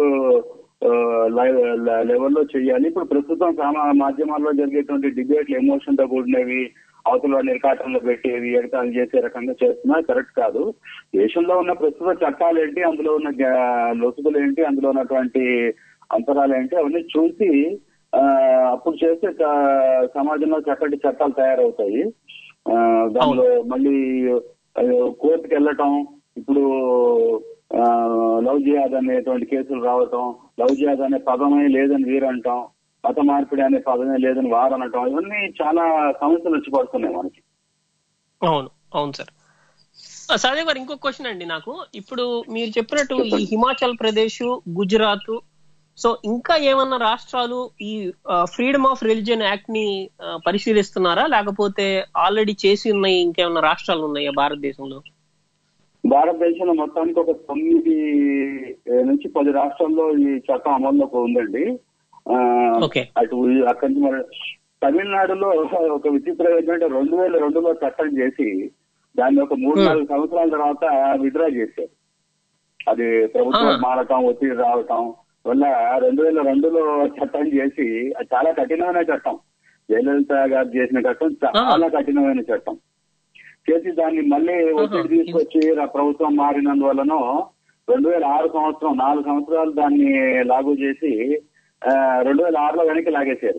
లెవెల్లో చేయాలి ఇప్పుడు ప్రస్తుతం సామా మాధ్యమాల్లో జరిగేటువంటి డిబేట్లు ఎమోషన్ తో కూడినవి అవతల నిర్కాటంలో పెట్టి ఎగతాలు చేసే రకంగా చేస్తున్నా కరెక్ట్ కాదు దేశంలో ఉన్న ప్రస్తుత చట్టాలు ఏంటి అందులో ఉన్న గా- లొసుగులు ఏంటి అందులో ఉన్నటువంటి అంతరాలు ఏంటి అవన్నీ చూసి ఆ, అప్పుడు చేస్తే చ- సమాజంలో చక్కటి చట్టాలు తయారవుతాయి ఆ, దానిలో మళ్ళీ ఆ, కోర్టుకి వెళ్ళటం ఇప్పుడు ఆ, లవ్ జిహాద్ అనేటువంటి కేసులు రావటం లవ్ జిహాద్ అనే పదమే లేదని వీరంటాం మత మార్పిడి అనే పదమే లేదని వారు అనటం ఇవన్నీ చాలా సమస్యలు వచ్చి పడుతున్నాయి మనకి
అవును అవును సార్ సదే గారు ఇంకొక క్వశ్చన్ అండి నాకు ఇప్పుడు మీరు చెప్పినట్టు ఈ హిమాచల్ ప్రదేశ్ గుజరాత్ సో ఇంకా ఏమన్నా రాష్ట్రాలు ఈ ఫ్రీడమ్ ఆఫ్ రిలీజియన్ యాక్ట్ ని ఆ, పరిశీలిస్తున్నారా లేకపోతే ఆల్రెడీ చేసి ఉన్నాయి ఇంకేమన్నా రాష్ట్రాలు ఉన్నాయా భారతదేశంలో
భారతదేశంలో మొత్తానికి ఒక తొమ్మిది ఏ, నుంచి పది రాష్ట్రాల్లో ఈ చట్టం అమల్లోకి ఉందండి ఆ,
ఓకే.
అటు ఈ- అక్కడి నుంచి మరి తమిళనాడులో ఒక విచిత్రం ఏంటంటే రెండు వేల రెండులో చట్టం చేసి దాన్ని ఒక మూడు
Hmm.
నాలుగు సంవత్సరాల తర్వాత విత్డ్రా చేశారు అది ప్రభుత్వం
Ah.
మారటం ఒత్తిడి రావటం వల్ల రెండు వేల రెండులో చట్టం చేసి అది చాలా కఠినమైన చట్టం జయలలిత గారు చేసిన చట్టం చాలా కఠినమైన చట్టం చేసి దాన్ని మళ్ళీ ఒత్తిడి తీసుకొచ్చి రా- ప్రభుత్వం మారినందువలన రెండు వేల ఆరు సంవత్సరం నాలుగు సంవత్సరాలు దాన్ని లాగు చేసి ఆ, రెండు వేల ఆరులో వెనక్కి లాగేశారు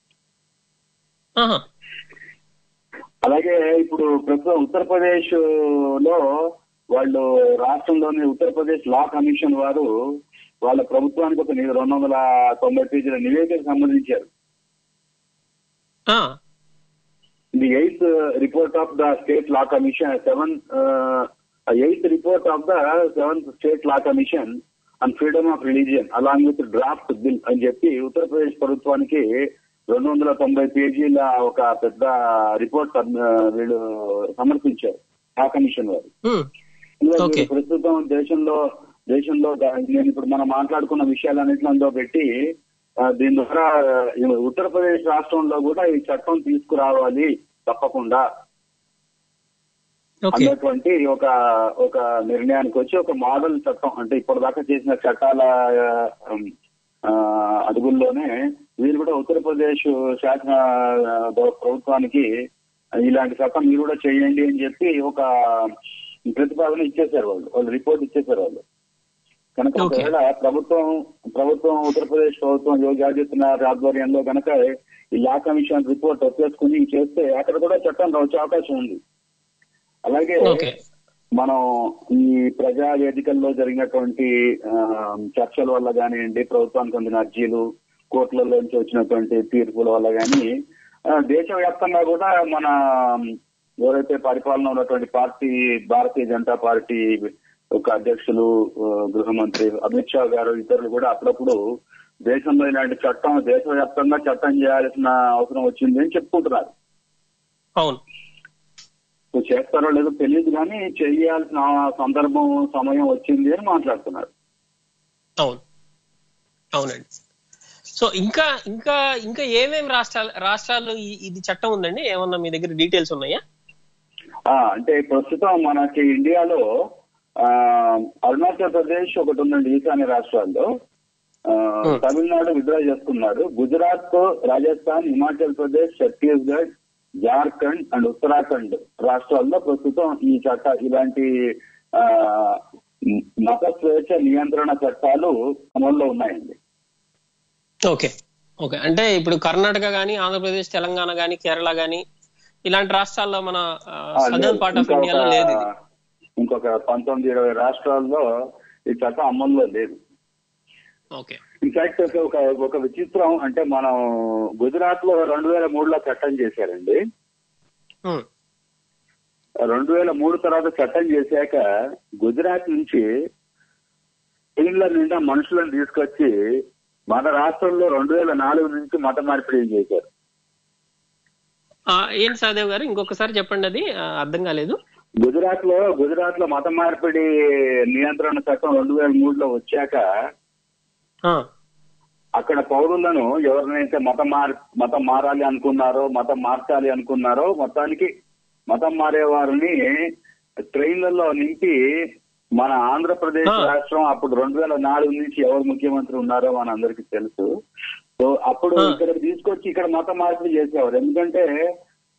ఆహా.
అలాగే ఇప్పుడు ప్రస్తుతం ఉత్తరప్రదేశ్ లో వాళ్ళు రాష్ట్రంలోని ఉత్తరప్రదేశ్ లా కమిషన్ వారు వాళ్ళ ప్రభుత్వానికి ఒక ని- రెండు వందల తొంభై పేజీల నివేదిక సంబంధించారు
ఆ,
the eighth report of the state law commission seven eighth report of the seventh state law commission and freedom of religion along with draft bill అని చెప్పి ఉత్తరప్రదేశ్ ప్రభుత్వానికి రెండు వందల తొంభై పేజీల ఒక పెద్ద రిపోర్ట్ సబ్- వీళ్ళు సమర్పించారు లా కమిషన్ వారు
ఉమ్,
ఇందులో
Okay.
మీరు ప్రస్తుతం దేశంలో దేశంలో దా- నేను ఇప్పుడు మనం మాట్లాడుకున్న విషయాలన్నింటిలో పెట్టి ఆ, దీని ద్వారా ఈ ఉత్తరప్రదేశ్ రాష్ట్రంలో కూడా ఈ చట్టం తీసుకురావాలి తప్పకుండా
ఓకే
అన్నటువంటి ఒక ఒక నిర్ణయానికి వచ్చి ఒక మోడల్ చట్టం అంటే ఇప్పటిదాకా చేసిన చట్టాల ఆ, ఆ, అడుగుల్లోనే వీరు కూడా ఉత్తరప్రదేశ్ శాసన ఆ, ప్రభుత్వానికి ఇలాంటి చట్టం మీరు కూడా చేయండి అని చెప్పి ఒక ప్రతిపాదన ఇచ్చేశారు వాళ్ళు వాళ్ళు రిపోర్ట్ ఇచ్చేశారు వాళ్ళు కనుక
Okay.
ఒకవేళ ప్రభుత్వం ప్రభుత్వం ఉత్తరప్రదేశ్ ప్రభుత్వం యోగి ఆదిత్యనాథ్ ఆధ్వర్యంలో కనుక ఈ లా కమిషన్ రిపోర్ట్ వచ్చేసుకుని చేస్తే అక్కడ కూడా చట్టం వచ్చే అవకాశం ఉంది అలాగే
ఓకే
మనం ఈ ప్రజా వేదికల్లో జరిగినటువంటి ఆ, చర్చల వల్ల కానివ్వండి ప్రభుత్వానికి అందిన అర్జీలు కోర్టులలో నుంచి వచ్చినటువంటి తీర్పుల వల్ల కానీ దేశవ్యాప్తంగా కూడా మన ఎవరైతే పరిపాలన ఉన్నటువంటి పార్టీ భారతీయ జనతా పార్టీ ఒక అధ్యక్షులు ఆ, గృహమంత్రి అమిత్ షా గారు ఇతరులు కూడా అప్పుడప్పుడు దేశంలో ఇలాంటి చట్టం దేశవ్యాప్తంగా చట్టం చేయాల్సిన అవసరం వచ్చింది అని చెప్పుకుంటున్నారు
అవును
సో చేస్తారో లేదో తెలియదు కానీ చేయాల్సిన సందర్భం సమయం వచ్చింది అని మాట్లాడుతున్నారు
అవును అవునండి సో ఇంకా ఇంకా ఇంకా ఏమేమి రాష్ట్రాలు రాష్ట్రాల్లో ఈ- ఇది చట్టం ఉందండి ఏమన్నా మీ దగ్గర డీటెయిల్స్ ఉన్నాయా
ఆ, అంటే ప్రస్తుతం మనకి ఇండియాలో ఆ, అరుణాచల్ ప్రదేశ్ ఒకటి ఉందండి ఈశాన్య రాష్ట్రాల్లో ఆ,
Hmm.
తమిళనాడు విత్డ్రా చేసుకున్నారు గుజరాత్ రాజస్థాన్ హిమాచల్ ప్రదేశ్ ఛత్తీస్గఢ్ జార్ఖండ్ అండ్ ఉత్తరాఖండ్ రాష్ట్రాల్లో ప్రస్తుతం ఈ చట్ట ఇలాంటి ఆ, మత స్వేచ్ఛ నియంత్రణ చట్టాలు అమల్లో ఉన్నాయండి
ఓకే ఓకే అంటే ఇప్పుడు కర్ణాటక గానీ ఆంధ్రప్రదేశ్ తెలంగాణ గానీ కేరళ గానీ ఇలాంటి రాష్ట్రాల్లో మన
ఆ,
సదర్న్
లేదు.
పార్ట్ ఆఫ్
ఇంకొక-
ఇండియాలో లేదు ఇది
ఇంకొక పంతొమ్మిది ఇరవై రాష్ట్రాల్లో ఈ చట్టం అమల్లో లేదు
ఓకే
ఇన్ఫాక్ట్ ఒక ఒక విచిత్రం అంటే మనం గుజరాత్ లో రెండు వేల మూడులో చట్టం చేశారండి
ఉమ్,
రెండు వేల మూడు తర్వాత చట్టం చేశాక గుజరాత్ నుంచి ఇళ్ల నిండా మనుషులను తీసుకొచ్చి మన రాష్ట్రంలో రెండు వేల నాలుగు నుంచి మత మార్పిడి చేశారు
ఆ, ఏంటి సహదేవ్ గారు ఇంకొకసారి చెప్పండి అది ఆ, అర్థం కాలేదు
గుజరాత్ లో గుజరాత్ లో మత మార్పిడి నియంత్రణ చట్టం రెండు వేల మూడులో వచ్చాక
ఆ,
అక్కడ పౌరులను ఎవరినైతే మతం మార్ మతం మారాలి అనుకున్నారో మతం మార్చాలి అనుకున్నారో మొత్తానికి మతం మారే వారిని ట్రైన్లలో నింపి మన ఆంధ్రప్రదేశ్
ఆ.
రాష్ట్రం అప్పుడు రెండు వేల నాలుగు నుంచి ఎవరు ముఖ్యమంత్రి ఉన్నారో మన అందరికి తెలుసు సో అప్పుడు
ఆ.
ఇక్కడ తీసుకొచ్చి ఇక్కడ మత మార్పిడి చేసేవారు ఎందుకంటే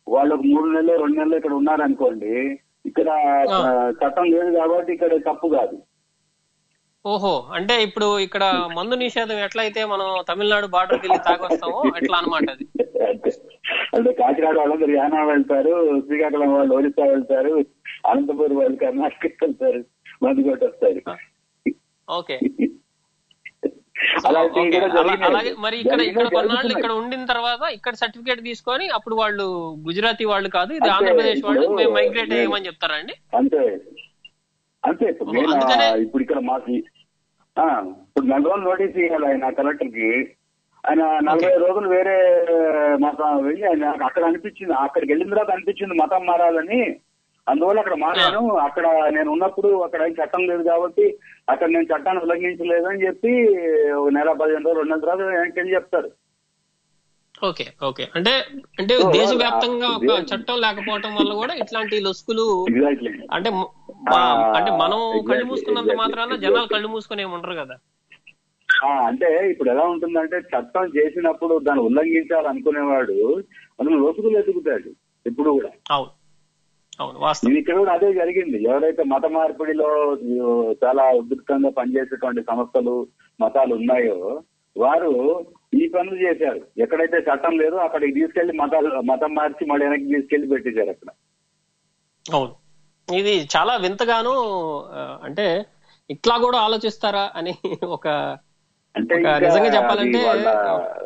వాళ్ళు ఒక మూడు నెలలు రెండు నెలలు ఇక్కడ ఉన్నారనుకోండి ఇక్కడ
ఆ.
ఆ, చట్టం లేదు కాబట్టి ఇక్కడ తప్పు కాదు
ఓహో అంటే ఇప్పుడు ఇక్కడ మందు నిషేధం ఎట్లయితే మనం తమిళనాడు బార్డర్కి వెళ్ళి తాగొస్తామో ఎట్లా అనమాట అది
అంటే అంటే కాకినాడ వాళ్ళందరూ యానా వెళ్తారు శ్రీకాకుళం వాళ్ళు ఒరిస్సా వెళ్తారు అనంతపురం వాళ్ళు కర్ణాటక వెళ్తారు మందు కొట్టొస్తారు
ఓకే
అలాంటివి
ఓకే.
కూడా
అలా-
జరిగినాయి.
అలాగే మరి ఇక్కడ ఇక్కడ
జరిగినాయి,
కొన్నాళ్ళు
జరుగుతున్నాయి.
ఇక్కడ ఉండిన తర్వాత ఇక్కడ సర్టిఫికేట్ తీసుకొని అప్పుడు వాళ్ళు గుజరాతీ వాళ్ళు కాదు ఇది
అంటే
ఆంధ్రప్రదేశ్ వాళ్ళు
ఇప్పుడు
మేము మైగ్రేట్
నేను-
అయ్యమని చెప్తారా అండి
అంతే అంతే ఇప్పుడు
ఓ,
నేను
అందుకనే-
ఇప్పుడు ఇక్కడ మాకు ఆ, ఇప్పుడు నెల రోజులు నోటీస్ ఇవ్వాలి ఆయన కలెక్టర్ కి ఆయన నలభై రోజులు వేరే మతం వెళ్ళి ఆయన అక్కడ అనిపించింది అక్కడికి వెళ్ళిన తర్వాత అనిపించింది మతం మారాలని అందువల్ల అక్కడ మారాను అక్కడ నేను ఉన్నప్పుడు అక్కడ ఏం చట్టం లేదు కాబట్టి అక్కడ నేను చట్టాన్ని ఉల్లంఘించలేదు అని చెప్పి ఒక నెల పదిహేను రోజులు రెండు నెలల తర్వాత వెనక్కి వెళ్ళి చెప్తారు
ఓకే ఓకే అంటే అంటే
ఓ,
దేశవ్యాప్తంగా ఒక
దే-
చట్టం లేకపోవటం వల్ల కూడా ఇట్లాంటి లొసుకులు
ఎగ్జాక్ట్లీ
అంటే మ- మా-
ఆ,
అంటే మనం కళ్ళు
exactly,
మూసుకున్నంత
exactly,
మాత్రాన
exactly.
జనాలు కళ్ళు మూసుకొని ఏమి ఉండరు కదా
ఆ, అంటే ఇప్పుడు ఎలా ఉంటుందంటే చట్టం చేసినప్పుడు దాన్ని ఉల్లంఘించాలనుకునేవాడు అందులో లొసుగులు ఎదుగుతాడు ఇప్పుడు కూడా
అవును అవును వాస్తవం
ఇది ఇక్కడ కూడా అదే జరిగింది ఎవరైతే మత మార్పిడిలో ఆ, చాలా ఉద్రిక్తంగా పనిచేసేటువంటి సంస్థలు మతాలు ఉన్నాయో వారు ఈ పనులు చేశారు ఎక్కడైతే చట్టం లేదో అక్కడికి తీసుకెళ్లి మతాలు మతం మార్చి మళ్ళీ వెనక్కి తీసుకెళ్లి పెట్టేశారు అక్కడ
అవును ఇది చాలా వింతగాను ఆ, అంటే ఇట్లా కూడా ఆలోచిస్తారా అని ఒక
అంటే
ఒక
ఇంకా
నిజంగా చెప్పాలంటే
అది వాళ్ళ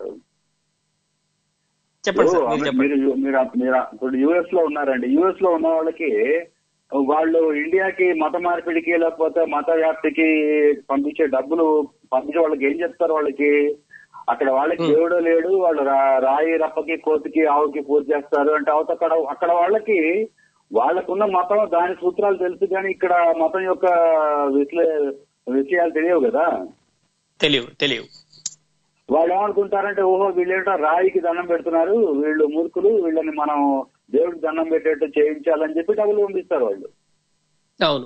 చెప్పండి సార్
ఇప్పుడు
మీరు చెప్పండి
మీరు మీరు మీరు ఇప్పుడు యుఎస్ లో ఉన్నారండి యుఎస్ లో ఉన్న వాళ్ళకి వాళ్ళు ఇండియాకి మత మార్పిడికి లేకపోతే మత వ్యాప్తికి పంపించే డబ్బులు పంపించే వాళ్ళకి ఏం చెప్తారు వాళ్ళకి అక్కడ వాళ్ళకి దేవుడు లేడు వాళ్ళు రా- రాయి రప్పకి కోతికి ఆవుకి పూజ చేస్తారు అంటే అవత అక్కడ అక్కడ వాళ్ళకి వాళ్ళకున్న మతం దాని సూత్రాలు తెలుసు కానీ ఇక్కడ మతం యొక్క విశ్లే విషయాలు తెలియవు కదా
తెలియవు తెలియవు
వాళ్ళు ఏమనుకుంటారంటే ఓహో వీళ్ళేంటో రాయికి దండం పెడుతున్నారు వీళ్ళు మూర్ఖులు వీళ్ళని మనం దేవుడికి దండం పెట్టేట్టు చేయించాలని చెప్పి డబ్బులు పంపిస్తారు వాళ్ళు
అవును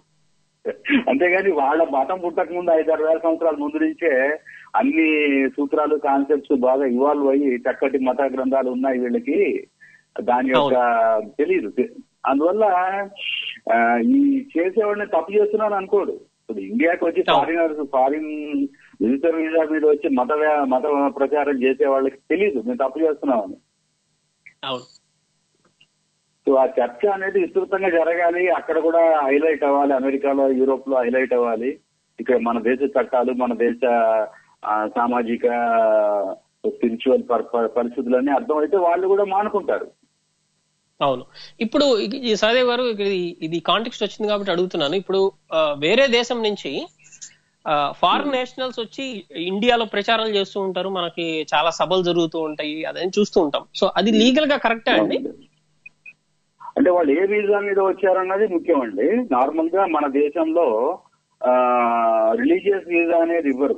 అంతేగాని వాళ్ళ మతం పుట్టక ముందు ఐదారు వేల సంవత్సరాల ముందు నుంచే అన్ని సూత్రాలు కాన్సెప్ట్స్ బాగా ఇవాల్వ్ అయ్యి చక్కటి మత గ్రంథాలు ఉన్నాయి వీళ్ళకి దాని యొక్క తెలియదు అందువల్ల ఆ, ఈ చేసేవాడిని తప్పు చేస్తున్నాను అనుకోడు ఇప్పుడు ఇండియాకి వచ్చి
అవును.
ఫారినర్స్ ఫారిన్ విజిటర్ వీసా మీద వచ్చి మత వ్యా- మత ప్రచారం చేసే వాళ్ళకి తెలియదు మేము తప్పు చేస్తున్నామని
అవును
సో ఆ చర్చ అనేది విస్తృతంగా జరగాలి అక్కడ కూడా హైలైట్ అవ్వాలి అమెరికాలో యూరోప్ లో హైలైట్ అవ్వాలి ఇక్కడ మన దేశ చట్టాలు మన దేశ ఆ, సామాజిక స్పిరిచువల్ పరిస్థితులన్నీ అర్థమైతే వాళ్ళు కూడా మానుకుంటారు
అవును ఇప్పుడు ఈ- ఈ సహదేవ్ గారు ఇక్కడ ఇది- ఇది కాంటెక్స్ట్ వచ్చింది కాబట్టి అడుగుతున్నాను ఇప్పుడు ఆ, వేరే దేశం నుంచి ఫారిన్ నేషనల్స్ వచ్చి ఇండియాలో ప్రచారాలు చేస్తూ ఉంటారు మనకి చాలా సభలు జరుగుతూ ఉంటాయి అదని చూస్తూ ఉంటాం సో అది లీగల్ గా కరెక్టా అండి
అంటే వాళ్ళు ఏ వీసా మీద వచ్చారన్నది ముఖ్యం అండి నార్మల్ గా మన దేశంలో రిలీజియస్ వీసా అనేది ఇవ్వరు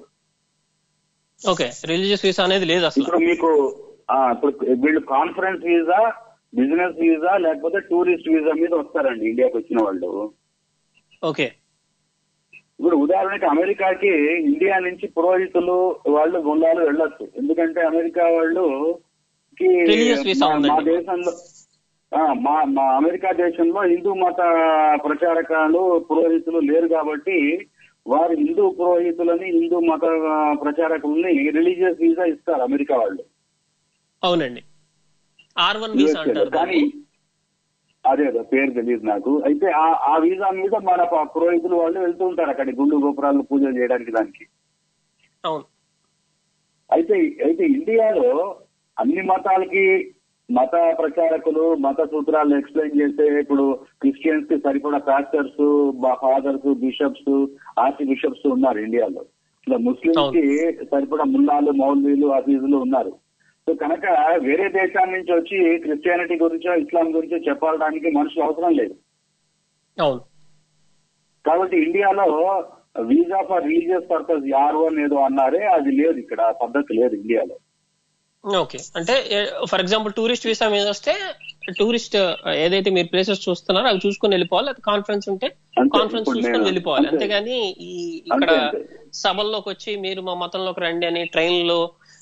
ఓకే రిలీజియస్ వీసా అనేది లేదు అసలు
ఇప్పుడు మీకు ఆ, ఇప్పుడు వీళ్ళు కాన్ఫరెన్స్ వీసా బిజినెస్ వీసా లేకపోతే టూరిస్ట్ వీసా మీద వస్తారండి ఇండియాకి వచ్చిన వాళ్ళు
ఓకే
ఇప్పుడు ఉదాహరణకి అమెరికాకి ఇండియా నుంచి పురోహితులు వాళ్ళు గుండాలు వెళ్ళొచ్చు ఎందుకంటే అమెరికా వాళ్ళు కి
Religious visa
మా- మా
ఉందండి.
దేశంలో ఆ, మా మా అమెరికా దేశంలో హిందూ మత ప్రచారకాలు పురోహితులు లేరు కాబట్టి వారు హిందూ పురోహితులని హిందూ మత ఆ, ప్రచారకుల్ని రిలీజియస్ వీసా ఇస్తారు అమెరికా వాళ్ళు
అవునండి ఆర్ వన్ వీసా
USA లో.
అంటారు
కానీ
దాన్ని
అదే అదే పేరు తెలియదు నాకు అయితే ఆ ఆ వీసా మీద మన ప- పురోహితులు వాళ్ళు వెళ్తూ ఉంటారు అక్కడి గుళ్ళు గోపురాలు పూజలు చేయడానికి దానికి
అవును
అయితే అయితే ఇండియాలో అన్ని మతాలకి మత ప్రచారకులు మత సూత్రాలను ఎక్స్ప్లెయిన్ చేసే ఇప్పుడు క్రిస్టియన్స్ కి సరిపడా pastors fathers bishops archbishops ఉన్నారు ఇండియాలో ఇలా ముస్లింస్ కి సరిపడా ముల్లాలు మౌల్వీలు హఫీజులు ఉన్నారు సో కనుక వేరే దేశాల నుంచి వచ్చి క్రిస్టియానిటీ గురించో ఇస్లాం గురించో చెప్పడానికి మనుషులు అవసరం లేదు
అవును
కాబట్టి ఇండియాలో visa for religious purpose or one ఏదో అన్నారే అది లేదు ఇక్కడ ఆ పద్ధతి లేదు ఇండియాలో
ఓకే అంటే ఫర్ ఎగ్జాంపుల్ టూరిస్ట్ వీసా మీద వస్తే టూరిస్ట్ ఏదైతే మీరు ప్లేసెస్ చూస్తున్నారో అవి చూసుకొని వెళ్ళిపోవాలి అది కాన్ఫరెన్స్ ఉంటే
అంతే.
కాన్ఫరెన్స్
ఇప్పుడు
చూసుకొని
నేను-
వెళ్ళిపోవాలి
అంతే.
అంతేగాని ఈ ఇక్కడ
అంతే, అంతే.
సభల్లోకి వచ్చి మీరు మా మతంలోకి రండి అని ట్రైన్ లో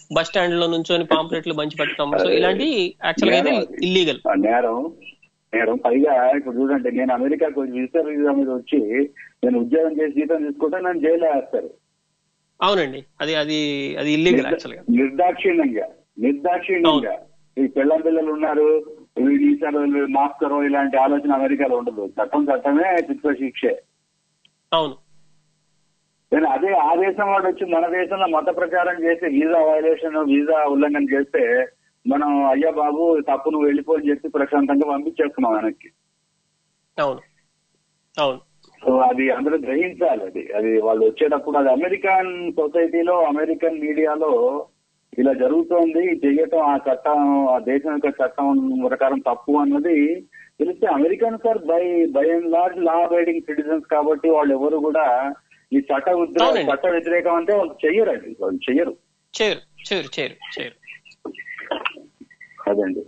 బస్ స్టాండ్ లో నుంచొని పాంప్లెట్లు బంచి పట్టడం సో ఇలాంటి యాక్చువల్ గా అయితే ఇల్లీగల్
ఆ నేరం నేరం పైగా ఇప్పుడు చూడండి నేను అమెరికాకు విజిటర్ వీసా మీద వచ్చి నేను ఉద్యోగం చేసి జీతం తీసుకుంటే నన్ను జైలు వేస్తారు
అవునండి అది అది అది ఇల్లీగల్ యాక్చువల్ గా
నిర్దాక్షిణ్యంగా నిర్దాక్షిణ్యంగా ఈ పిల్లల పిల్లలు ఉన్నారు వీడు ఈసారి మాస్కరో ఇలాంటి ఆలోచన అమెరికాలో ఉండదు చట్టం చట్టమే శిక్ష శిక్షే
అవును
నేను అదే ఆ దేశం వాడు వచ్చి మన దేశంలో మత ప్రచారం చేసి వీసా వైలేషన్ వీసా ఉల్లంఘన చేస్తే మనం అయ్యా బాబు తప్పు నువ్వు వెళ్ళిపోని చెప్పి ప్రశాంతంగా పంపించేస్తున్నాం వెనక్కి
అవును అవును
సో అది అందరూ గ్రహించాలి అది అది వాళ్ళు వచ్చేటప్పుడు అది అమెరికన్ సొసైటీలో అమెరికన్ మీడియాలో ఇలా జరుగుతోంది చెయ్యటం ఆ చట్టం ఆ దేశం యొక్క చట్టం ప్రకారం తప్పు అన్నది తెలిస్తే American sir by by and large law abiding citizens కాబట్టి వాళ్ళు ఎవరు కూడా ఈ చట్ట ఉద్ర-
అవునండి.
చట్ట వ్యతిరేకం అంటే వాళ్ళు చెయ్యరండి వాళ్ళు చెయ్యరు
చేయరు చేయరు చేయరు చేయరు
అదండి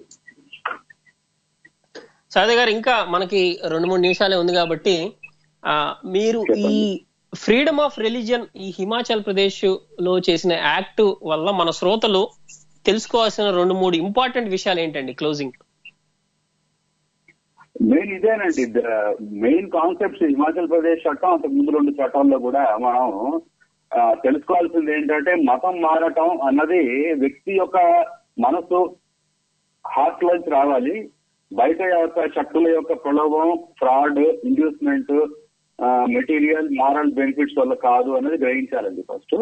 సాదే గారు ఇంకా మనకి రెండు మూడు నిమిషాలే ఉంది కాబట్టి ఆ మీరు ఈ ఫ్రీడమ్ ఆఫ్ రిలీజియన్ ఈ హిమాచల్ ప్రదేశ్ లో చేసిన యాక్ట్ వల్ల మన శ్రోతలు తెలుసుకోవాల్సిన రెండు మూడు ఇంపార్టెంట్ విషయాలు ఏంటండి క్లోజింగ్
మెయిన్ ఇదేనండి మెయిన్ కాన్సెప్ట్స్ హిమాచల్ ప్రదేశ్ చట్టం అంతకు ముందు రెండు చట్టాల్లో కూడా మనం ఆ, తెలుసుకోవాల్సింది ఏంటంటే మతం మారటం అన్నది వ్యక్తి యొక్క మనసు హార్ట్ లోంచి రావాలి బయట యొక్క శక్తుల యొక్క ప్రలోభం fraud inducement material moral benefits వల్ల కాదు అనేది గ్రహించాలండి ఫస్ట్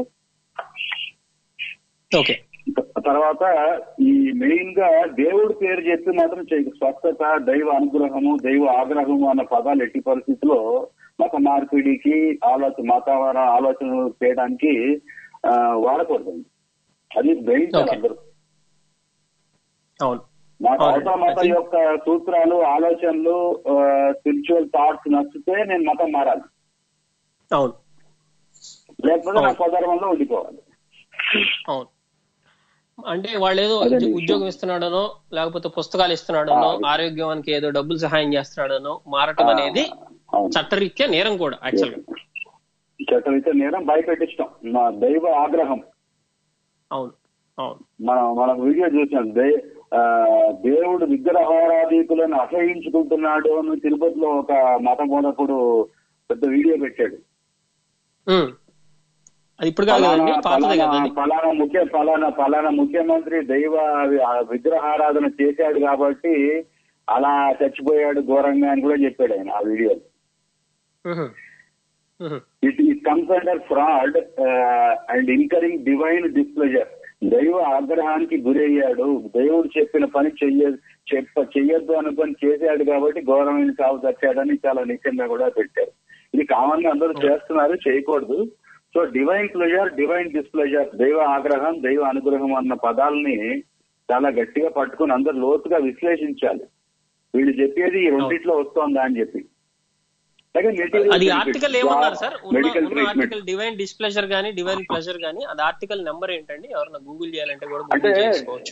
ఓకే
తర్వాత ఈ మెయిన్ గా దేవుడి పేరు చెప్పి మాత్రం చేయకు స్వస్థత దైవ అనుగ్రహము దైవ ఆగ్రహము అన్న పదాలు ఎట్టి పరిస్థితిలో మత మార్పిడికి ఆలోచన మతవర ఆలోచనలు చేయడానికి ఆ, వాడకూడదండి అది గ్రహించాలి
Okay.
అందరూ
అవును
నాకు
అవునండి.
అవతల మతం
అది-
యొక్క సూత్రాలు ఆలోచనలు స్పిరిచువల్ థాట్స్ నచ్చితే నేను మతం మారాలి
అవును
లేకపోతే నా
అవును.
స్వధర్మంలో ఉండిపోవాలి
అవును అంటే వాళ్ళు ఏదో
అదే
ఉద్యో-
విషయం.
ఉద్యోగం ఇస్తున్నాడనో లేకపోతే పుస్తకాలు ఇస్తున్నాడనో
ఆ.
ఆరోగ్యానికి ఏదో డబ్బులు సహాయం చేస్తున్నాడనో మారటం
ఆ,
అనేది
అవును.
చట్టరీత్యా నేరం కూడా యాక్చువల్ గా
చట్టరీత్యా నేరం భయపెట్టిస్తాం నా దైవ ఆగ్రహం
అవును అవును
మనం మనం వీడియో చూసాం దే- ఆ, దేవుడు విగ్రహారాధికులను అసహించుకుంటున్నాడు అని తిరుపతిలో ఒక మత బోధకుడు పెద్ద వీడియో పెట్టాడు
ఉమ్. అది ఇప్పుడు కాదు
ఫలానా
కదండి పాతదే కదా
ఫలానా
అది
ఫలానా ముఖ్య ఫలానా ఫలానా ముఖ్యమంత్రి దైవ ఆ విగ్రహారాధన చేశాడు కాబట్టి అలా చచ్చిపోయాడు ఘోరంగా అని కూడా చెప్పాడు ఆయన ఆ వీడియోలో
ఉహు. ఉహు.
It it comes under fraud and incurring divine displeasure దైవ ఆగ్రహానికి గురయ్యాడు దేవుడు చెప్పిన పని చెయ్య చెప్ప చెయ్యొద్దు అనుకొని చేశాడు కాబట్టి ఘోరమైన సాగు చచ్చాడని చాలా నిత్యంగా కూడా పెట్టారు ఇది కామన్ గా అందరూ చేస్తున్నారు చేయకూడదు so divine pleasure divine displeasure దైవ ఆగ్రహం దైవ అనుగ్రహం అన్న పదాలని చాలా గట్టిగా పట్టుకుని అందరు లోతుగా విశ్లేషించాలి వీళ్ళు చెప్పేది ఈ రెండిట్లో వస్తోందా అని చెప్పి అలాగే material
అది
benefits,
ఆర్టికల్ ఏమన్నారు
job,
సార్ ఉన్న
medical
ఉన్న
treatment.
ఆర్టికల్ డివైన్ డిస్ప్లెజర్ గానీ డివైన్ ప్లెజర్ గానీ అది ఆర్టికల్ నెంబర్ ఏంటండి ఎవరన్నా గూగుల్ చేయాలంటే కూడా
అంటే
గూగుల్ చేసుకోవచ్చు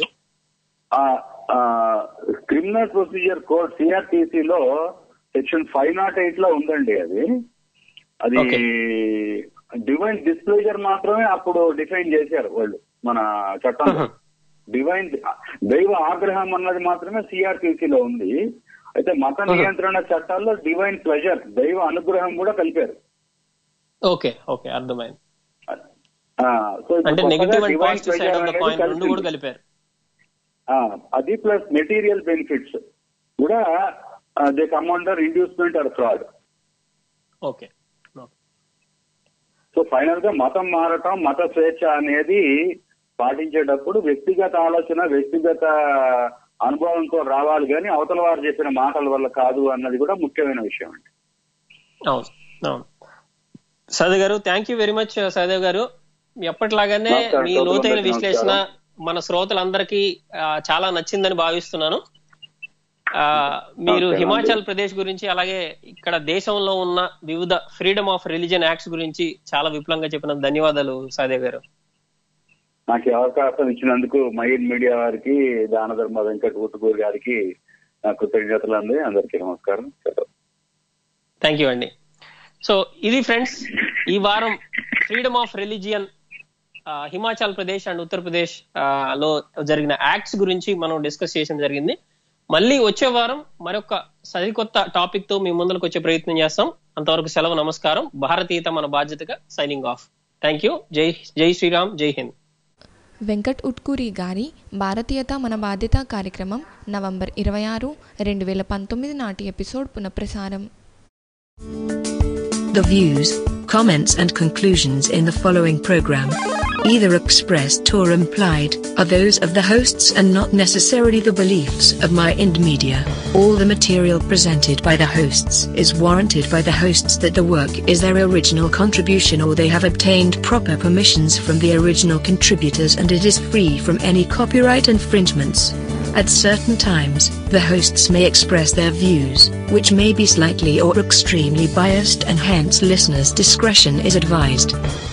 క్రిమినల్ ప్రొసీజర్ కోడ్ సిఆర్టీసీ లో సెక్షన్ ఫైవ్ నాట్ ఎయిట్ లో ఉందండి అది అది
Okay.
డివైన్ డిస్ప్లేజర్ మాత్రమే అప్పుడు డిఫైన్ చేశారు వాళ్ళు మన చట్టంలో
Uh-huh.
డివైన్ దైవ ఆగ్రహం అన్నది మాత్రమే సిఆర్టీసీ లో ఉంది అయితే మత
Uh-huh.
నియంత్రణ చట్టాల్లో డివైన్ ప్లెజర్ దైవ అనుగ్రహం కూడా కలిపారు
ఓకే ఓకే అర్థమైంది
ఆ, సో ఇప్పుడు
అంటే
కొత్తగా
negative and
divine
positive side
pleasure
of the
అనేది
కాయిన్ రెండు కూడా
కలిసింది.
కలిపారు
ఆ, అది ప్లస్ మెటీరియల్ బెనిఫిట్స్ కూడా they come under inducement or fraud
okay
so final గా మతం మారటం మత స్వేచ్ఛ అనేది పాటించేటప్పుడు వ్యక్తిగత ఆలోచన వ్యక్తిగత అనుభవంతో రావాలి కానీ అవతల వారు చెప్పిన మాటల వల్ల కాదు అన్నది కూడా ముఖ్యమైన విషయం అండి
అవును అవును సదేవ్ గారు thank you very much Sadev గారు ఎప్పటిలాగానే
నమస్కారం,
మీ
శ్రోతలందరికీ
లోతైన విశ్లేషణ
నమస్కారం.
మన శ్రోతలందరికీ ఆ, చాలా నచ్చిందని భావిస్తున్నాను ఆ, మీరు
నమస్కారం
హిమాచల్
అండి.
ప్రదేశ్ గురించి అలాగే ఇక్కడ దేశంలో ఉన్న వివిధ ఫ్రీడమ్ ఆఫ్ రిలీజియన్ యాక్ట్స్ గురించి చాలా విపులంగా చెప్పిన ధన్యవాదాలు సాదేవ్ గారు
నాకు ఈ అవకాశం ఇచ్చినందుకు మయిన్ మీడియా వారికి దానధర్మ వెంకట ఉట్టుకూరు గారికి నా కృతజ్ఞతలు అండి అందరికీ నమస్కారం సెలవు.
థ్యాంక్ యూ అండి సో ఇది ఫ్రెండ్స్ ఈ వారం ఫ్రీడమ్ ఆఫ్ రిలీజియన్ ఆ, హిమాచల్ ప్రదేశ్ అండ్ ఉత్తరప్రదేశ్ ఆ, లో జరిగిన యాక్ట్స్ గురించి మనం డిస్కస్ చేయడం జరిగింది మళ్ళీ వచ్చే వారం మరొక సరికొత్త టాపిక్ తో మీ ముందరకు వచ్చే ప్రయత్నం చేస్తాం అంతవరకు సెలవు నమస్కారం భారతీయత మన బాధ్యతగా సైనింగ్ ఆఫ్ థ్యాంక్ యూ జై జై శ్రీరామ్ జై హింద్
వెంకట్ ఉట్కూరి గారి భారతీయత మన బాధ్యత కార్యక్రమం నవంబర్ ఇరవై ఆరు రెండు వేల పంతొమ్మిది నాటి ఎపిసోడ్ పునఃప్రసారం
The views, comments, and conclusions in the following program, either expressed or implied, are those of the hosts and not necessarily the beliefs of Mind Media. All the material presented by the hosts is warranted by the hosts that the work is their original contribution or they have obtained proper permissions from the original contributors and it is free from any copyright infringements. At certain times, the hosts may express their views, which may be slightly or extremely biased, and hence listeners' discretion is advised.